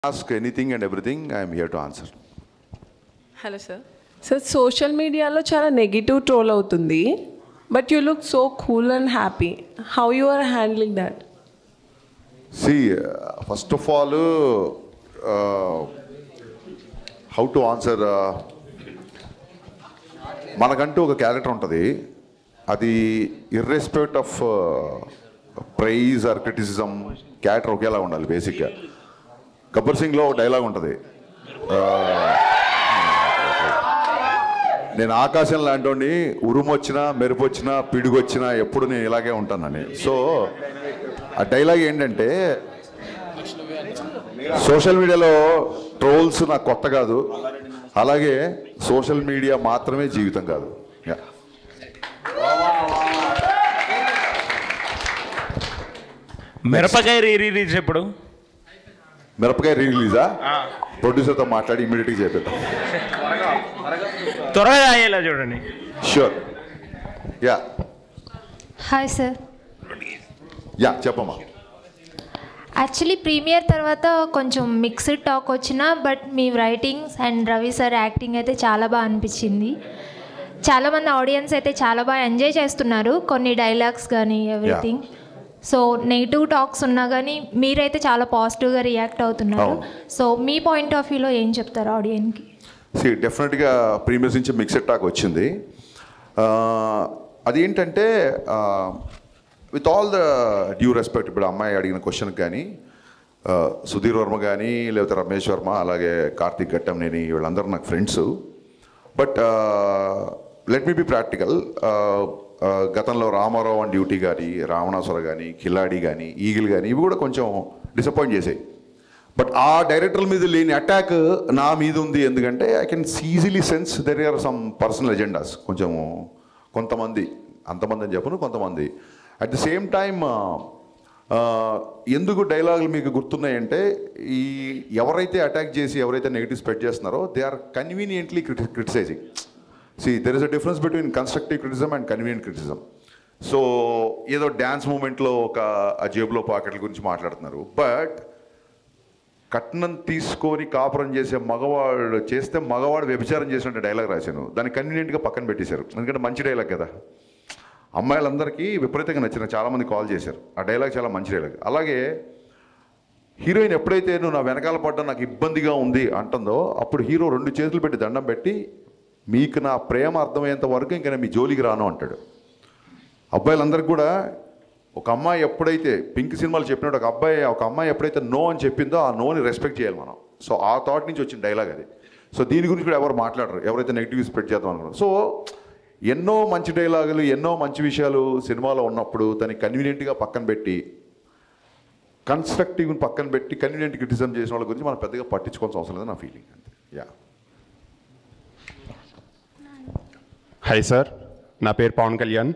ask anything and everything, I am here to answer. Hello sir sir social మీడియాలో చాలా negative troll అవుతుంది but you look so cool and happy how you are handling that See, uh, first of all, uh, how to answer. Uh, మనకంటూ ఒక character ఉంటుంది అది irrespective of praise or criticism character ఒకేలా ఉండాలి బేసిక్గా గబ్బర్ సింగ్లో ఒక dialogue ఉంటుంది నేను ఆకాశం లాంటి ఉరుము వచ్చినా మెరుపు వచ్చినా పిడుగు వచ్చినా ఎప్పుడు నేను ఇలాగే ఉంటానని సో ఆ డైలాగ్ ఏంటంటే సోషల్ మీడియాలో ట్రోల్స్ నాకు కొత్త కాదు అలాగే సోషల్ మీడియా మాత్రమే జీవితం కాదు Yeah. మిరపకాయ రీ రిలీజ్ ఎప్పుడు మిరపకాయ రిలీజా ప్రొడ్యూసర్తో మాట్లాడి ఇమీడియట్గా చేపిద్దాం త్వరగా అయ్యేలా చూడండి sure ya hi sir ya చెప్పమ్మా యాక్చువల్లీ ప్రీమియర్ తర్వాత కొంచెం మిక్స్డ్ టాక్ వచ్చిన బట్ మీ writings and Ravi sir acting అయితే చాలా బాగా అనిపించింది చాలామంది ఆడియన్స్ అయితే చాలా బాగా ఎంజాయ్ చేస్తున్నారు కొన్ని డైలాగ్స్ కానీ ఎవ్రీథింగ్ సో నెగిటివ్ టాక్స్ ఉన్నా కానీ మీరైతే చాలా పాజిటివ్గా రియాక్ట్ అవుతున్నారు అవును. సో మీ పాయింట్ ఆఫ్ వ్యూలో ఏం చెప్తారు ఆడియన్కి సి డెఫినెట్గా ప్రీమియర్స్ నుంచి మిక్సెడ్ టాక్ వచ్చింది ఆ, అదేంటంటే with all the due respect ఇప్పుడు అమ్మాయి అడిగిన క్వశ్చన్కి కానీ ఆ, సుధీర్ వర్మ కానీ లేకపోతే రమేష్ వర్మ అలాగే కార్తీక్ ఘట్టంనేని వీళ్ళందరూ నాకు friends but let me be practical గతంలో రామారావు అండ్ డ్యూటీ కానీ రావణాసుర కానీ కిలాడి కానీ ఈగిల్ కానీ ఇవి కూడా కొంచెం డిసప్పాయింట్ చేసాయి బట్ ఆ డైరెక్టర్ల మీద లేని అటాక్ నా మీద ఉంది ఎందుకంటే I can easily sense there are some personal agendas కొంచెం కొంతమంది అంతమంది అని చెప్పను కొంతమంది అట్ ది సేమ్ టైమ్ ఎందుకు డైలాగులు మీకు గుర్తున్నాయంటే ఈ ఎవరైతే అటాక్ చేసి ఎవరైతే నెగిటివ్ స్ప్రెడ్ చేస్తున్నారో they are conveniently criti criticizing see there is a difference between constructive criticism and convenient criticism so ఏదో డ్యాన్స్ మూమెంట్లో ఒక ఆ జేబులో పాకెట్ల గురించి మాట్లాడుతున్నారు బట్ కట్నం తీసుకొని కాపురం చేసే మగవాడు చేస్తే మగవాడు వ్యభిచారం చేసినట్టు డైలాగ్ రాశాను దాన్ని కన్వీనియంట్గా పక్కన పెట్టేశారు ఎందుకంటే మంచి డైలాగ్ కదా అమ్మాయిలందరికీ విపరీతంగా నచ్చిన చాలామంది కాల్ చేశారు ఆ డైలాగ్ చాలా మంచి డైలాగ్ అలాగే హీరోయిన్ ఎప్పుడైతే నువ్వు నా వెనకాల పడ్డా నాకు ఇబ్బందిగా ఉంది అంటుందో అప్పుడు హీరో రెండు చేతులు పెట్టి దండం పెట్టి మీకు నా ప్రేమ అర్థమయ్యేంత వరకు ఇంకా నేను మీ జోలికి రాను అంటాడు అబ్బాయిలందరికీ కూడా ఒక అమ్మాయి ఎప్పుడైతే పింక్ సినిమాలు చెప్పినట్టు ఒక అబ్బాయి ఒక అమ్మాయి ఎప్పుడైతే నో అని చెప్పిందో ఆ నోని రెస్పెక్ట్ చేయాలి మనం సో ఆ థాట్ నుంచి వచ్చిన డైలాగ్ అది సో దీని గురించి కూడా ఎవరు మాట్లాడరు ఎవరైతే నెగిటివ్ స్ప్రెడ్ చేద్దాం అనుకున్నారు సో ఎన్నో మంచి డైలాగులు ఎన్నో మంచి విషయాలు సినిమాలో ఉన్నప్పుడు దాన్ని కన్వీనియంట్గా పక్కన పెట్టి కన్స్ట్రక్టివ్ పక్కన పెట్టి కన్వీనియంట్ క్రిటిజం చేసిన వాళ్ళ గురించి మనం పెద్దగా పట్టించుకోవాల్సిన అవసరం లేదు నా ఫీలింగ్ అంతే యా హాయ్ సార్ నా పేరు Pavan Kalyan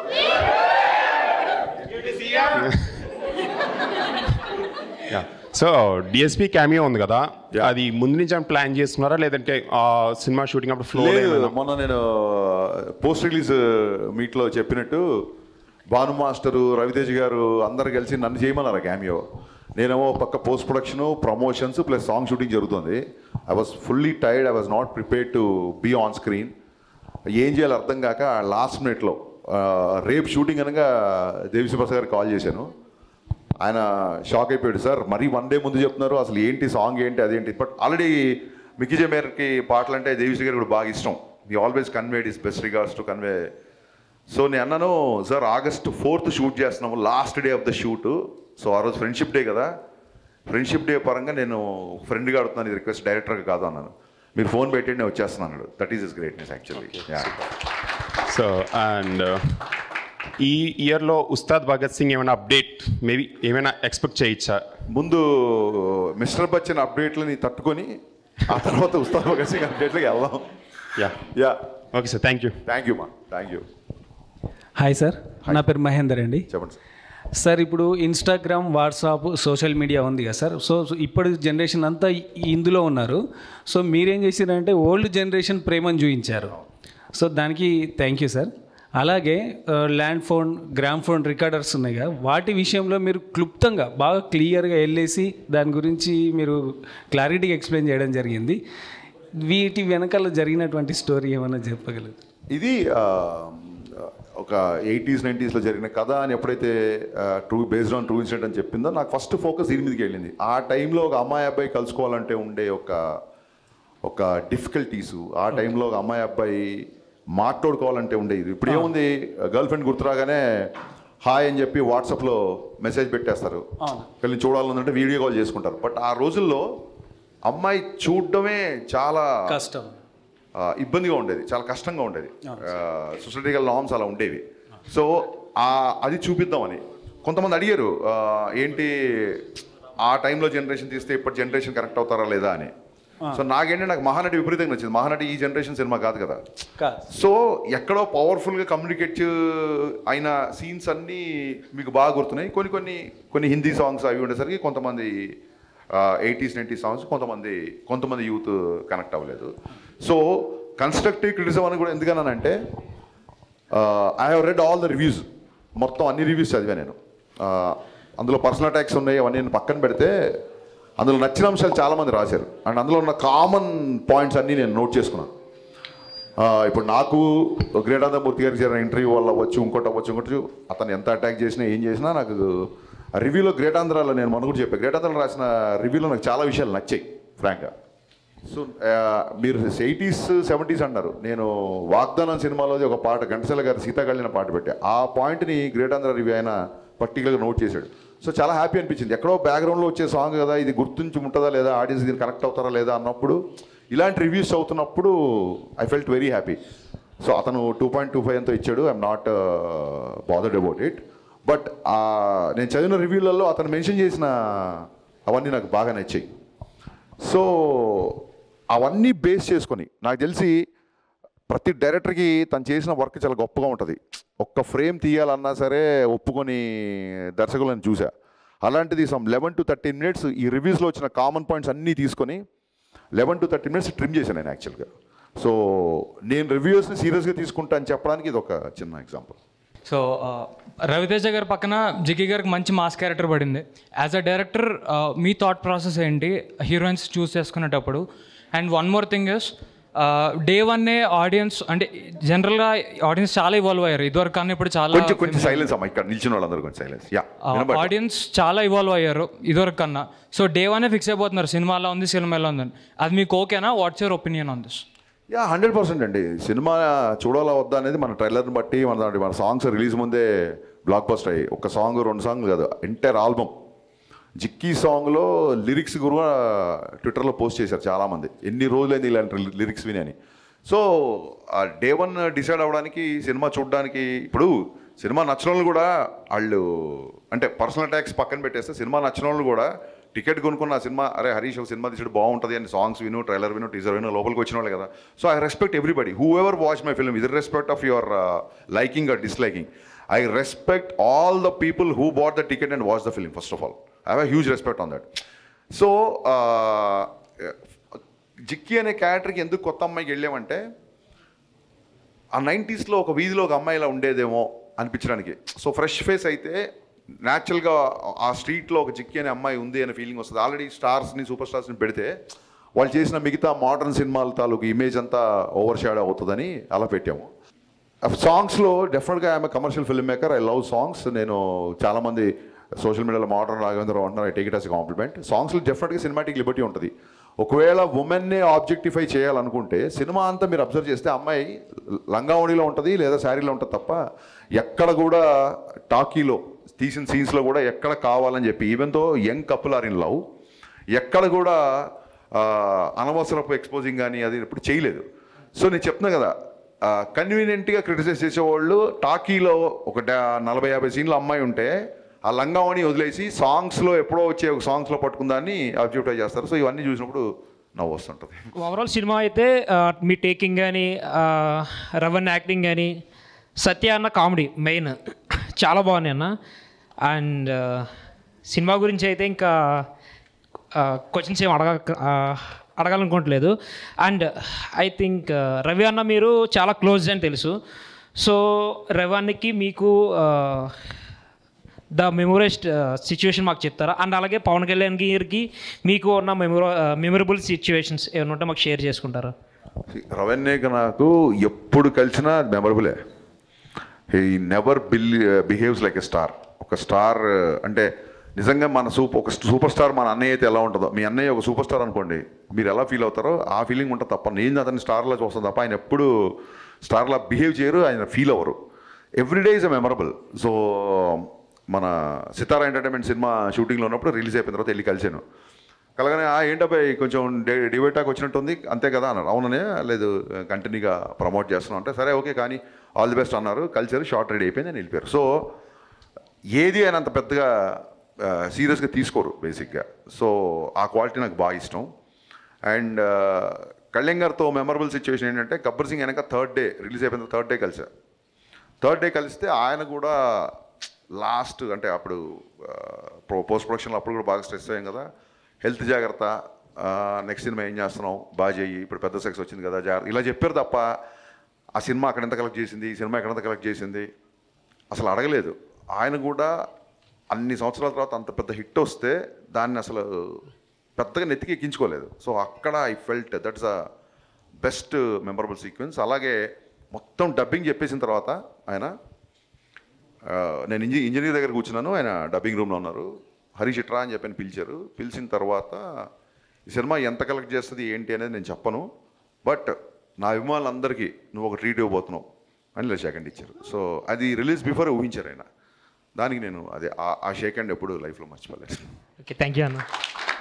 so DSP cameo ఉంది కదా Yeah. అది ముందు నుంచి ఏమైనా ప్లాన్ చేసుకున్నారా లేదంటే ఆ సినిమా షూటింగ్ అప్పుడు ఫ్లో లేదు మొన్న నేను పోస్ట్ రిలీజ్ మీట్లో చెప్పినట్టు భాను మాస్టరు రవితేజ్ గారు అందరు కలిసి నన్ను చేయమన్నారు క్యామియో నేనేమో పక్క post production promotions plus song shooting జరుగుతుంది I was fully tired I was not prepare to be on screen ఏం చేయాలో అర్థం కాక లాస్ట్ మినిట్లో రేపు షూటింగ్ అనగా దేవిశ్రీ ప్రసాద్ గారికి కాల్ చేశాను ఆయన షాక్ అయిపోయాడు సార్ మరీ వన్ డే ముందు చెప్తున్నారు అసలు ఏంటి సాంగ్ ఏంటి అదేంటి బట్ ఆల్రెడీ మిక్కీ జమేర్కి పాటలు అంటే దేవిశ్రీ గారికి కూడా బాగా ఇష్టం ఈ always conveyed is best regards to convey so నేను అన్నాను సార్ ఆగస్ట్ ఫోర్త్ షూట్ చేస్తున్నాము last day of the shoot so ఆ రోజు ఫ్రెండ్షిప్ డే కదా ఫ్రెండ్షిప్ డే పరంగా నేను ఫ్రెండ్గా అడుగుతున్నాను ఇది రిక్వెస్ట్ డైరెక్టర్గా కాదు అన్నాను మీరు ఫోన్ పెట్టండి నేను వచ్చేస్తున్నాను that is is greatness actually so and ఈ ఇయర్లో ఉస్తాద్ భగత్ సింగ్ ఏమైనా అప్డేట్ మేబీ ఏమైనా ఎక్స్పెక్ట్ చేయొచ్చా ముందు మిస్టర్ బచ్చన్ అప్డేట్లని తట్టుకొని ఆ తర్వాత ఉస్తాద్ భగత్ సింగ్ అప్డేట్లకి వెళ్దాం yeah yeah okay sir thank you thank you మా థ్యాంక్ యూ హాయ్ సార్ నా పేరు మహేందర్ అండి చెప్పండి సార్ సార్ ఇప్పుడు ఇన్స్టాగ్రామ్ వాట్సాప్ సోషల్ మీడియా ఉంది కదా సార్ సో సో ఇప్పటి జనరేషన్ అంతా ఈ- ఇందులో ఉన్నారు సో మీరేం చేశారంటే ఓల్డ్ జనరేషన్ ప్రేమను చూపించారు సో దానికి థ్యాంక్ యూ సార్ అలాగే land phone gramophone recorders ఉన్నాయి కదా వాటి విషయంలో మీరు క్లుప్తంగా బాగా క్లియర్గా వెళ్ళేసి దాని గురించి మీరు క్లారిటీగా ఎక్స్ప్లెయిన్ చేయడం జరిగింది వీటి వెనకాల జరిగినటువంటి స్టోరీ ఏమైనా చెప్పగలరు ఇది ఆ, ఒక ఎయిటీస్ నైంటీస్లో జరిగిన కథ అని ఎప్పుడైతే true based on true incident అని చెప్పిందో నాకు ఫస్ట్ ఫోకస్ దీని మీదకి వెళ్ళింది ఆ టైంలో ఒక అమ్మాయి అబ్బాయి కలుసుకోవాలంటే ఉండే ఒక ఒక డిఫికల్టీస్ ఆ టైంలో ఒక అమ్మాయి అబ్బాయి మాట్లాడుకోవాలంటే ఉండేది ఇప్పుడు ఏముంది గర్ల్ ఫ్రెండ్ గుర్తురాగానే హాయ్ అని చెప్పి వాట్సాప్లో మెసేజ్ పెట్టేస్తారు వీళ్ళని చూడాలంటే వీడియో కాల్ చేసుకుంటారు బట్ ఆ రోజుల్లో అమ్మాయి చూడడమే చాలా కష్టం ఆ, ఇబ్బందిగా ఉండేది చాలా కష్టంగా ఉండేది సొసైటికల్ నార్మ్స్ అలా ఉండేవి సో ఆ అది చూపిద్దామని కొంతమంది అడిగారు ఆ, ఏంటి ఆ టైంలో జనరేషన్ తీస్తే ఇప్పటి జనరేషన్ కరెక్ట్ అవుతారా లేదా అని సో నాకేంటి నాకు మహానటి విపరీతంగా నచ్చింది మహానటి ఈ జనరేషన్ సినిమా కాదు కదా కాదు సో ఎక్కడో పవర్ఫుల్గా కమ్యూనికేట్ అయిన సీన్స్ అన్నీ మీకు బాగా గుర్తున్నాయి కొన్ని కొన్ని కొన్ని హిందీ సాంగ్స్ అవి ఉండేసరికి కొంతమంది ఎయిటీస్ నైంటీస్ సాంగ్స్ కొంతమంది కొంతమంది యూత్ కనెక్ట్ అవ్వలేదు సో కన్స్ట్రక్టివ్ క్రిటిజం అని కూడా ఎందుకన్నానంటే I have read all the reviews మొత్తం అన్ని రివ్యూస్ చదివా నేను Uh, అందులో పర్సనల్ అటాక్స్ ఉన్నాయి అవన్నీ నేను పక్కన పెడితే అందులో నచ్చిన అంశాలు చాలామంది రాశారు అండ్ అందులో ఉన్న కామన్ పాయింట్స్ అన్నీ నేను నోట్ చేసుకున్నాను ఆ, ఇప్పుడు నాకు గ్రేటానందమూర్తి గారికి జరిగిన ఇంటర్వ్యూ వల్ల అవ్వచ్చు ఇంకోటి అవ్వచ్చు ఇంకోటి అతను ఎంత అటాక్ చేసినా ఏం చేసినా నాకు రివ్యూలో గ్రేటాంధ్రాలో నేను మన కూడా చెప్పాను గ్రేటాంధ్రాలో రాసిన రివ్యూలో నాకు చాలా విషయాలు నచ్చాయి ఫ్రాంక్గా సో ఆ, మీరు ఎయిటీస్ సెవెంటీస్ అన్నారు నేను వాగ్దానం సినిమాలోది ఒక పాట ఘంటసాల గారి సీతాకళ్యాణ పాట పెట్టా ఆ పాయింట్ని గ్రేటాంధ్ర రివ్యూ ఆయన పర్టికులర్గా నోట్ చేశాడు సో చాలా హ్యాపీ అనిపించింది ఎక్కడో బ్యాక్గ్రౌండ్లో వచ్చే సాంగ్ కదా ఇది గుర్తుంచి ఉంటుందా లేదా ఆడియన్స్ దీన్ని కనెక్ట్ అవుతారా లేదా అన్నప్పుడు ఇలాంటి రివ్యూస్ అవుతున్నప్పుడు I felt very happy so అతను టూ పాయింట్ టూ ఫైవ్ ఎంతో ఇచ్చాడు I'm not bothered about it but నేను చదివిన రివ్యూలలో అతను మెన్షన్ చేసిన అవన్నీ నాకు బాగా నచ్చాయి సో అవన్నీ బేస్ చేసుకొని నాకు తెలిసి ప్రతి డైరెక్టర్కి తను చేసిన వర్క్ చాలా గొప్పగా ఉంటుంది ఒక్క ఫ్రేమ్ తీయాలన్నా సరే ఒప్పుకొని దర్శకులను చూసా అలాంటిది some eleven to thirteen minutes ఈ రివ్యూస్లో వచ్చిన కామన్ పాయింట్స్ అన్నీ తీసుకొని eleven to thirty minutes trim చేశాను నేను యాక్చువల్గా సో నేను రివ్యూస్ని సీరియస్గా తీసుకుంటా అని చెప్పడానికి ఇది ఒక చిన్న ఎగ్జాంపుల్ సో ఆ, రవితేజ గారి పక్కన జికి గారికి మంచి మాస్ క్యారెక్టర్ పడింది యాజ్ అ డైరెక్టర్ మీ థాట్ ప్రాసెస్ ఏంటి హీరోయిన్స్ చూస్ చేసుకునేటప్పుడు and one more thing is day వన్నే ఆడియన్స్ అంటే జనరల్గా ఆడియన్స్ చాలా ఇవాల్వ్ అయ్యారు ఇదివరకు కానీ ఇప్పుడు చాలా కొంచెం కొంచెం సైలెన్స్ అమ్మా ఇక్కడ నిల్చిన వాళ్ళందరూ కొంచెం సైలెన్స్ యా ఆడియన్స్ చాలా ఇవాల్వ్ అయ్యారు ఇదివరకు కన్నా సో డే వన్నే ఫిక్స్ అయిపోతున్నారు సినిమాలో ఉంది సినిమాలో ఉందని అది మీకు ఓకేనా what's your opinion on this yeah hundred percent అండి సినిమా చూడాలా వద్దా అనేది మన ట్రైలర్ని బట్టి మన దాంట్లో మన సాంగ్స్ రిలీజ్ ముందే బ్లాక్ బస్ట్ అయ్యి ఒక సాంగ్ రెండు సాంగ్ కాదు ఎంటైర్ ఆల్బమ్ జిక్కీ సాంగ్లో లిరిక్స్ కూడా ట్విట్టర్లో పోస్ట్ చేశారు చాలామంది ఎన్ని రోజులైంది ఇలాంటి లిరిక్స్ విని అని సో డే వన్ డిసైడ్ అవ్వడానికి సినిమా చూడడానికి ఇప్పుడు సినిమా నచ్చిన వాళ్ళు కూడా వాళ్ళు అంటే పర్సనల్ అటాక్స్ పక్కన పెట్టేస్తే సినిమా నచ్చిన వాళ్ళు కూడా టికెట్ కొనుక్కున్న ఆ సినిమా అరే హరీష్ ఒక సినిమా తీసాడు బాగుంటుంది అని సాంగ్స్ విను ట్రైలర్ విను టీజర్ విను లోపలికి వచ్చిన వాళ్ళు కదా so I respect everybody who ever watch my film with respect of your liking or disliking I respect all the people who bought the ticket and watch the film first of all I have huge respect on that so Jikki అనే క్యారెక్టర్కి ఎందుకు కొత్త అమ్మాయికి వెళ్ళామంటే ఆ నైంటీస్లో ఒక వీధిలో ఒక అమ్మాయి ఇలా ఉండేదేమో అనిపించడానికి సో ఫ్రెష్ ఫేస్ అయితే న్యాచురల్గా ఆ స్ట్రీట్లో ఒక జిక్కి అనే అమ్మాయి ఉంది అనే ఫీలింగ్ వస్తుంది ఆల్రెడీ స్టార్స్ని సూపర్ స్టార్స్ని పెడితే వాళ్ళు చేసిన మిగతా మోడర్న్ సినిమాల తాలూకు ఇమేజ్ అంతా ఓవర్ షాడో అవుతుందని అలా పెట్టాము సాంగ్స్లో డెఫినెట్గా I'm commercial film maker I love songs నేను చాలామంది సోషల్ మీడియాలో మోడర్న్ రాఘవేంద్ర అంటున్నారు I take it as compliment సాంగ్స్లో డెఫినెట్గా సినిమాటిక్ లిబర్టీ ఉంటుంది ఒకవేళ ఉమెన్నే ఆబ్జెక్టిఫై చేయాలనుకుంటే సినిమా అంతా మీరు అబ్జర్వ్ చేస్తే అమ్మాయి లంగావణిలో ఉంటుంది లేదా శారీలో ఉంటుంది తప్ప ఎక్కడ కూడా టాకీలో తీసిన సీన్స్లో కూడా ఎక్కడ కావాలని చెప్పి ఈవెన్తో young couple are in love ఎక్కడ కూడా ఆ, అనవసరపు ఎక్స్పోజింగ్ కానీ అది ఇప్పుడు చేయలేదు సో నేను చెప్తున్నా కదా కన్వీనియంట్గా క్రిటిసైజ్ చేసేవాళ్ళు టాకీలో ఒక డా- నలభై యాభై సీన్ల అమ్మాయి ఉంటే ఆ లంగావని వదిలేసి సాంగ్స్లో ఎప్పుడో వచ్చే ఒక సాంగ్స్లో పట్టుకుందాన్ని అబ్జెక్టివ్ చేస్తారు సో ఇవన్నీ చూసినప్పుడు నవ్వు వస్తుంటుంది ఓవరాల్ సినిమా అయితే ఆ, మీ టేకింగ్ కానీ రవన్ యాక్టింగ్ కానీ సత్య అన్న కామెడీ మెయిన్ చాలా బాగున్నాయి అన్న అండ్ సినిమా గురించి అయితే ఇంకా క్వశ్చన్స్ ఏం అడగ ఆ, అడగాలనుకోవట్లేదు అండ్ ఐ థింక్ రవి అన్న మీరు చాలా క్లోజ్ అని తెలుసు సో రవానికి మీకు ద మెమొరెస్ట్ సిచ్యువేషన్ మాకు చెప్తారా అండ్ అలాగే పవన్ కళ్యాణ్ గారికి మీకు ఉన్న మెమొర మెమొరబుల్ సిచ్యువేషన్స్ ఏమైనా ఉంటే మాకు షేర్ చేసుకుంటారా రవణ్యక నాకు ఎప్పుడు కలిసినా మెమరబులే he never bill behaves like a star ఒక స్టార్ అంటే నిజంగా మన సూపర్ ఒక సూపర్ స్టార్ మన అన్నయ్య అయితే ఎలా ఉంటుందో మీ అన్నయ్య ఒక సూపర్ స్టార్ అనుకోండి మీరు ఎలా ఫీల్ అవుతారో ఆ ఫీలింగ్ ఉంటుంది తప్ప నేను అతని స్టార్లా చూస్తాను తప్ప ఆయన ఎప్పుడు స్టార్లా బిహేవ్ చేయరు ఆయన ఫీల్ అవ్వరు everyday is a memorable so మన సితారా ఎంటర్టైన్మెంట్ సినిమా షూటింగ్లో ఉన్నప్పుడు రిలీజ్ అయిపోయిన తర్వాత వెళ్ళి కలిసాను కలగానే "ఆ, ఏంటబ్బాయి కొంచెం డివేటాక్ వచ్చినట్టుంది అంతే కదా అన్నారు అవుననే లేదు కంటిన్యూగా ప్రమోట్ చేస్తున్నాం అంటే సరే ఓకే కానీ ఆల్ ది బెస్ట్ అన్నారు కలిసారు షార్ట్ రెడీ అయిపోయింది అని వెళ్ళిపోయారు సో ఏది ఆయన అంత పెద్దగా సీరియస్గా తీసుకోరు బేసిక్గా సో ఆ క్వాలిటీ నాకు బాగా ఇష్టం అండ్ కళ్యాణ్ గారితో మెమరబుల్ సిచ్యువేషన్ ఏంటంటే గబ్బర్ సింగ్ వెనక థర్డ్ డే రిలీజ్ అయిపోయిన థర్డ్ డే కలిసా థర్డ్ డే కలిస్తే ఆయన కూడా లాస్ట్ అంటే అప్పుడు పోస్ట్ ప్రొడక్షన్లో అప్పుడు కూడా బాగా స్ట్రెస్ అయ్యాం కదా హెల్త్ జాగ్రత్త నెక్స్ట్ సినిమా ఏం చేస్తున్నాం బాగా చెయ్యి ఇప్పుడు పెద్ద సెక్స్ వచ్చింది కదా జాగ్రత్త ఇలా చెప్పారు తప్ప ఆ సినిమా అక్కడ ఎంత కలెక్ట్ చేసింది ఈ సినిమా ఎక్కడ ఎంత కలెక్ట్ చేసింది అసలు అడగలేదు ఆయన కూడా అన్ని సంవత్సరాల తర్వాత అంత పెద్ద హిట్ వస్తే దాన్ని అసలు పెద్దగా నెత్తికి ఎక్కించుకోలేదు సో అక్కడ I felt that's a best memorable sequence అలాగే మొత్తం డబ్బింగ్ చెప్పేసిన తర్వాత ఆయన ఆ, నేను ఇంజి ఇంజనీర్ దగ్గర కూర్చున్నాను ఆయన డబ్బింగ్ రూమ్లో ఉన్నారు హరీష్ ఇట్రా అని చెప్పని పిలిచారు పిలిచిన తర్వాత ఈ సినిమా ఎంత కలెక్ట్ చేస్తుంది ఏంటి అనేది నేను చెప్పను బట్ నా అభిమానులందరికీ నువ్వు ఒక ట్రీట్ ఇవ్వబోతున్నావు అని ఇలా షేక్ హ్యాండ్ ఇచ్చారు సో అది రిలీజ్ బిఫోర్ ఊహించారు ఆయన దానికి నేను అదే ఆ- ఆ షేక్ హ్యాండ్ ఎప్పుడు లైఫ్లో మర్చిపోలేదు ఓకే థ్యాంక్ యూ అన్న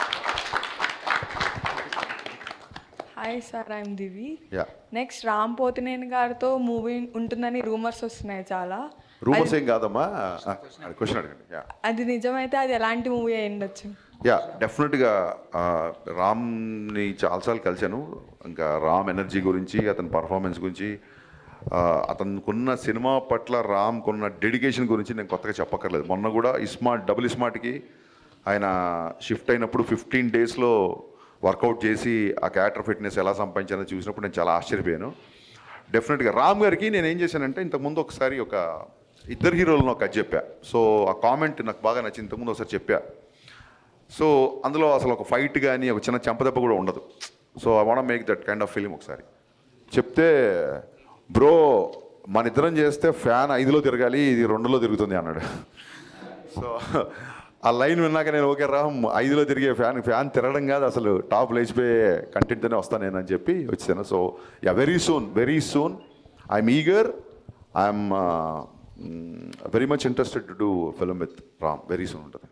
hi sir I'm Divi yeah next Ram Pothineni గారితో మూవీ ఉంటుందని రూమర్స్ వస్తున్నాయి చాలా రూమర్స్ ఏం కాదమ్మా క్వశ్చన్ అడగండి యా అది నిజమైతే అది ఎలాంటి మూవీ అయి ఉండొచ్చు యా డెఫినెట్గా ఆ, రామ్ని చాలాసార్లు కలిశాను ఇంకా రామ్ ఎనర్జీ గురించి అతని పర్ఫార్మెన్స్ గురించి ఆ, అతనుకున్న సినిమా పట్ల రామ్కున్న డెడికేషన్ గురించి నేను కొత్తగా చెప్పక్కర్లేదు మొన్న కూడా ఇస్మార్ట్ డబుల్ ఇస్మార్ట్కి ఆయన షిఫ్ట్ అయినప్పుడు ఫిఫ్టీన్ డేస్లో వర్కౌట్ చేసి ఆ క్యారెక్టర్ ఫిట్నెస్ ఎలా సంపాదించానో చూసినప్పుడు నేను చాలా ఆశ్చర్యపోయాను డెఫినెట్గా రామ్ గారికి నేను ఏం చేశానంటే ఇంతకుముందు ఒకసారి ఒక ఇద్దరు హీరోలను ఒక కథ చెప్పా సో ఆ కామెంట్ నాకు బాగా నచ్చింది ఇంతకుముందు ఒకసారి చెప్పా సో అందులో అసలు ఒక ఫైట్ కానీ ఒక చిన్న చెంపదెబ్బ కూడా ఉండదు so I want make that kind of film ఒకసారి చెప్తే బ్రో మన ఇద్దరం చేస్తే ఫ్యాన్ ఐదులో తిరగాలి ఇది రెండులో తిరుగుతుంది అన్నాడు సో ఆ లైన్ విన్నాక నేను ఓకే రామ్ ఐదులో తిరిగే ఫ్యాన్ ఫ్యాన్ తిరగడం కాదు అసలు టాప్ లేచిపోయే కంటెంట్తోనే వస్తాను నేను అని చెప్పి వచ్చాను so yeah very soon very soon I'm eager I'm very much interested to do film with Ram very soon ఉంటుంది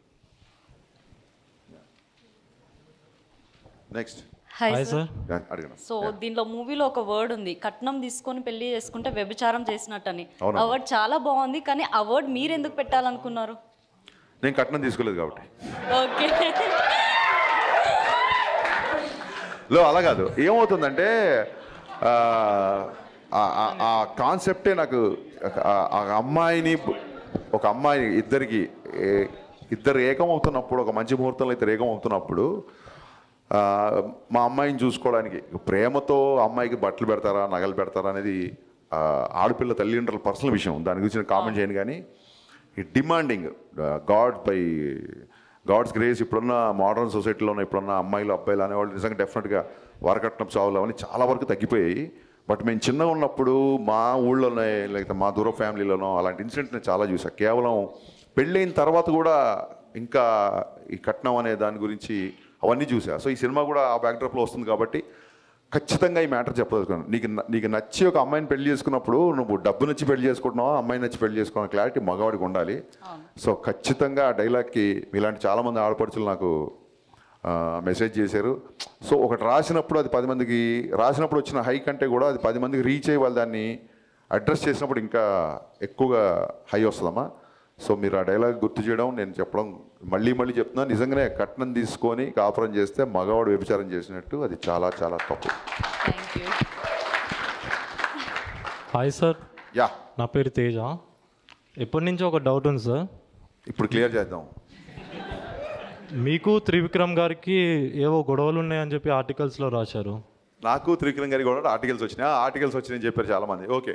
next hi hi sir sir అడిగిన సో దీనిలో మూవీలో ఒక వర్డ్ ఉంది కట్నం తీసుకొని పెళ్లి చేసుకుంటే వ్యభిచారం చేసినట్టని అవునా? ఆ వర్డ్ చాలా బాగుంది కానీ ఆ వర్డ్ మీరు ఎందుకు పెట్టాలనుకున్నారు నేను కట్నం తీసుకోలేదు కాబట్టి ఓకే లో అలా కాదు ఏమవుతుందంటే ఆ, ఆ- ఆ- ఆ కాన్సెప్టే నాకు ఆ- ఆ అమ్మాయిని ఒక అమ్మాయి ఇద్దరికి ఏ- ఇద్దరు ఏకం అవుతున్నప్పుడు ఒక మంచి ముహూర్తంలో ఇద్దరు ఏకం అవుతున్నప్పుడు ఆ, మా అమ్మాయిని చూసుకోవడానికి ప్రేమతో అమ్మాయికి బట్టలు పెడతారా నగలు పెడతారా అనేది ఆ, ఆడపిల్ల తల్లిదండ్రుల పర్సనల్ విషయం దాని గురించి నేను కామెంట్ చేయను కానీ ఈ demanding god by god's grace ఇప్పుడున్న మోడర్న్ సొసైటీలో ఉన్న ఇప్పుడున్న అమ్మాయిలు అబ్బాయిలు అనేవాళ్ళు నిజంగా డెఫినెట్గా వరకట్నం చావులు అవన్నీ చాలా వరకు తగ్గిపోయాయి బట్ మేము చిన్నగా ఉన్నప్పుడు మా ఊళ్ళోనే లేకపోతే మా దూర ఫ్యామిలీలోనో అలాంటి ఇన్సిడెంట్ నేను చాలా చూసా కేవలం పెళ్ళైన తర్వాత కూడా ఇంకా ఈ కట్నం అనే దాని గురించి అవన్నీ చూసా సో ఈ సినిమా కూడా ఆ బ్యాక్డ్రాప్లో వస్తుంది కాబట్టి ఖచ్చితంగా ఈ మ్యాటర్ చెప్పదలుచుకున్నాను నీకు న- నీకు నచ్చి ఒక అమ్మాయిని పెళ్లి చేసుకున్నప్పుడు నువ్వు డబ్బు నచ్చి పెళ్లి చేసుకుంటున్నావా అమ్మాయి నచ్చి పెళ్లి చేసుకున్న క్లారిటీ మగవాడికి ఉండాలి సో ఖచ్చితంగా ఆ డైలాగ్కి ఇలాంటి చాలామంది ఆడపడుచులు నాకు ఆ, మెసేజ్ చేశారు సో ఒకటి రాసినప్పుడు అది పది మందికి రాసినప్పుడు వచ్చిన హై కంటే కూడా అది పది మందికి రీచ్ అయ్యి వాళ్ళు దాన్ని అడ్రస్ చేసినప్పుడు ఇంకా ఎక్కువగా హై వస్తుందమ్మా సో మీరు ఆ డైలాగ్ గుర్తు చేయడం నేను చెప్పడం మళ్ళీ మళ్ళీ చెప్తున్నా నిజంగానే కట్నం తీసుకొని కాపురం చేస్తే మగవాడు వ్యభిచారం చేసినట్టు అది చాలా చాలా తప్పు thank you hi sir yeah నా పేరు తేజ ఎప్పటి నుంచి ఒక డౌట్ ఉంది సార్ ఇప్పుడు క్లియర్ చేద్దాం మీకు త్రివిక్రమ్ గారికి ఏవో గొడవలు ఉన్నాయని చెప్పి ఆర్టికల్స్లో రాశారు నాకు త్రికిరణ్ గారికి కూడా ఆర్టికల్స్ వచ్చినాయి ఆ ఆర్టికల్స్ వచ్చినాయని చెప్పారు చాలామంది ఓకే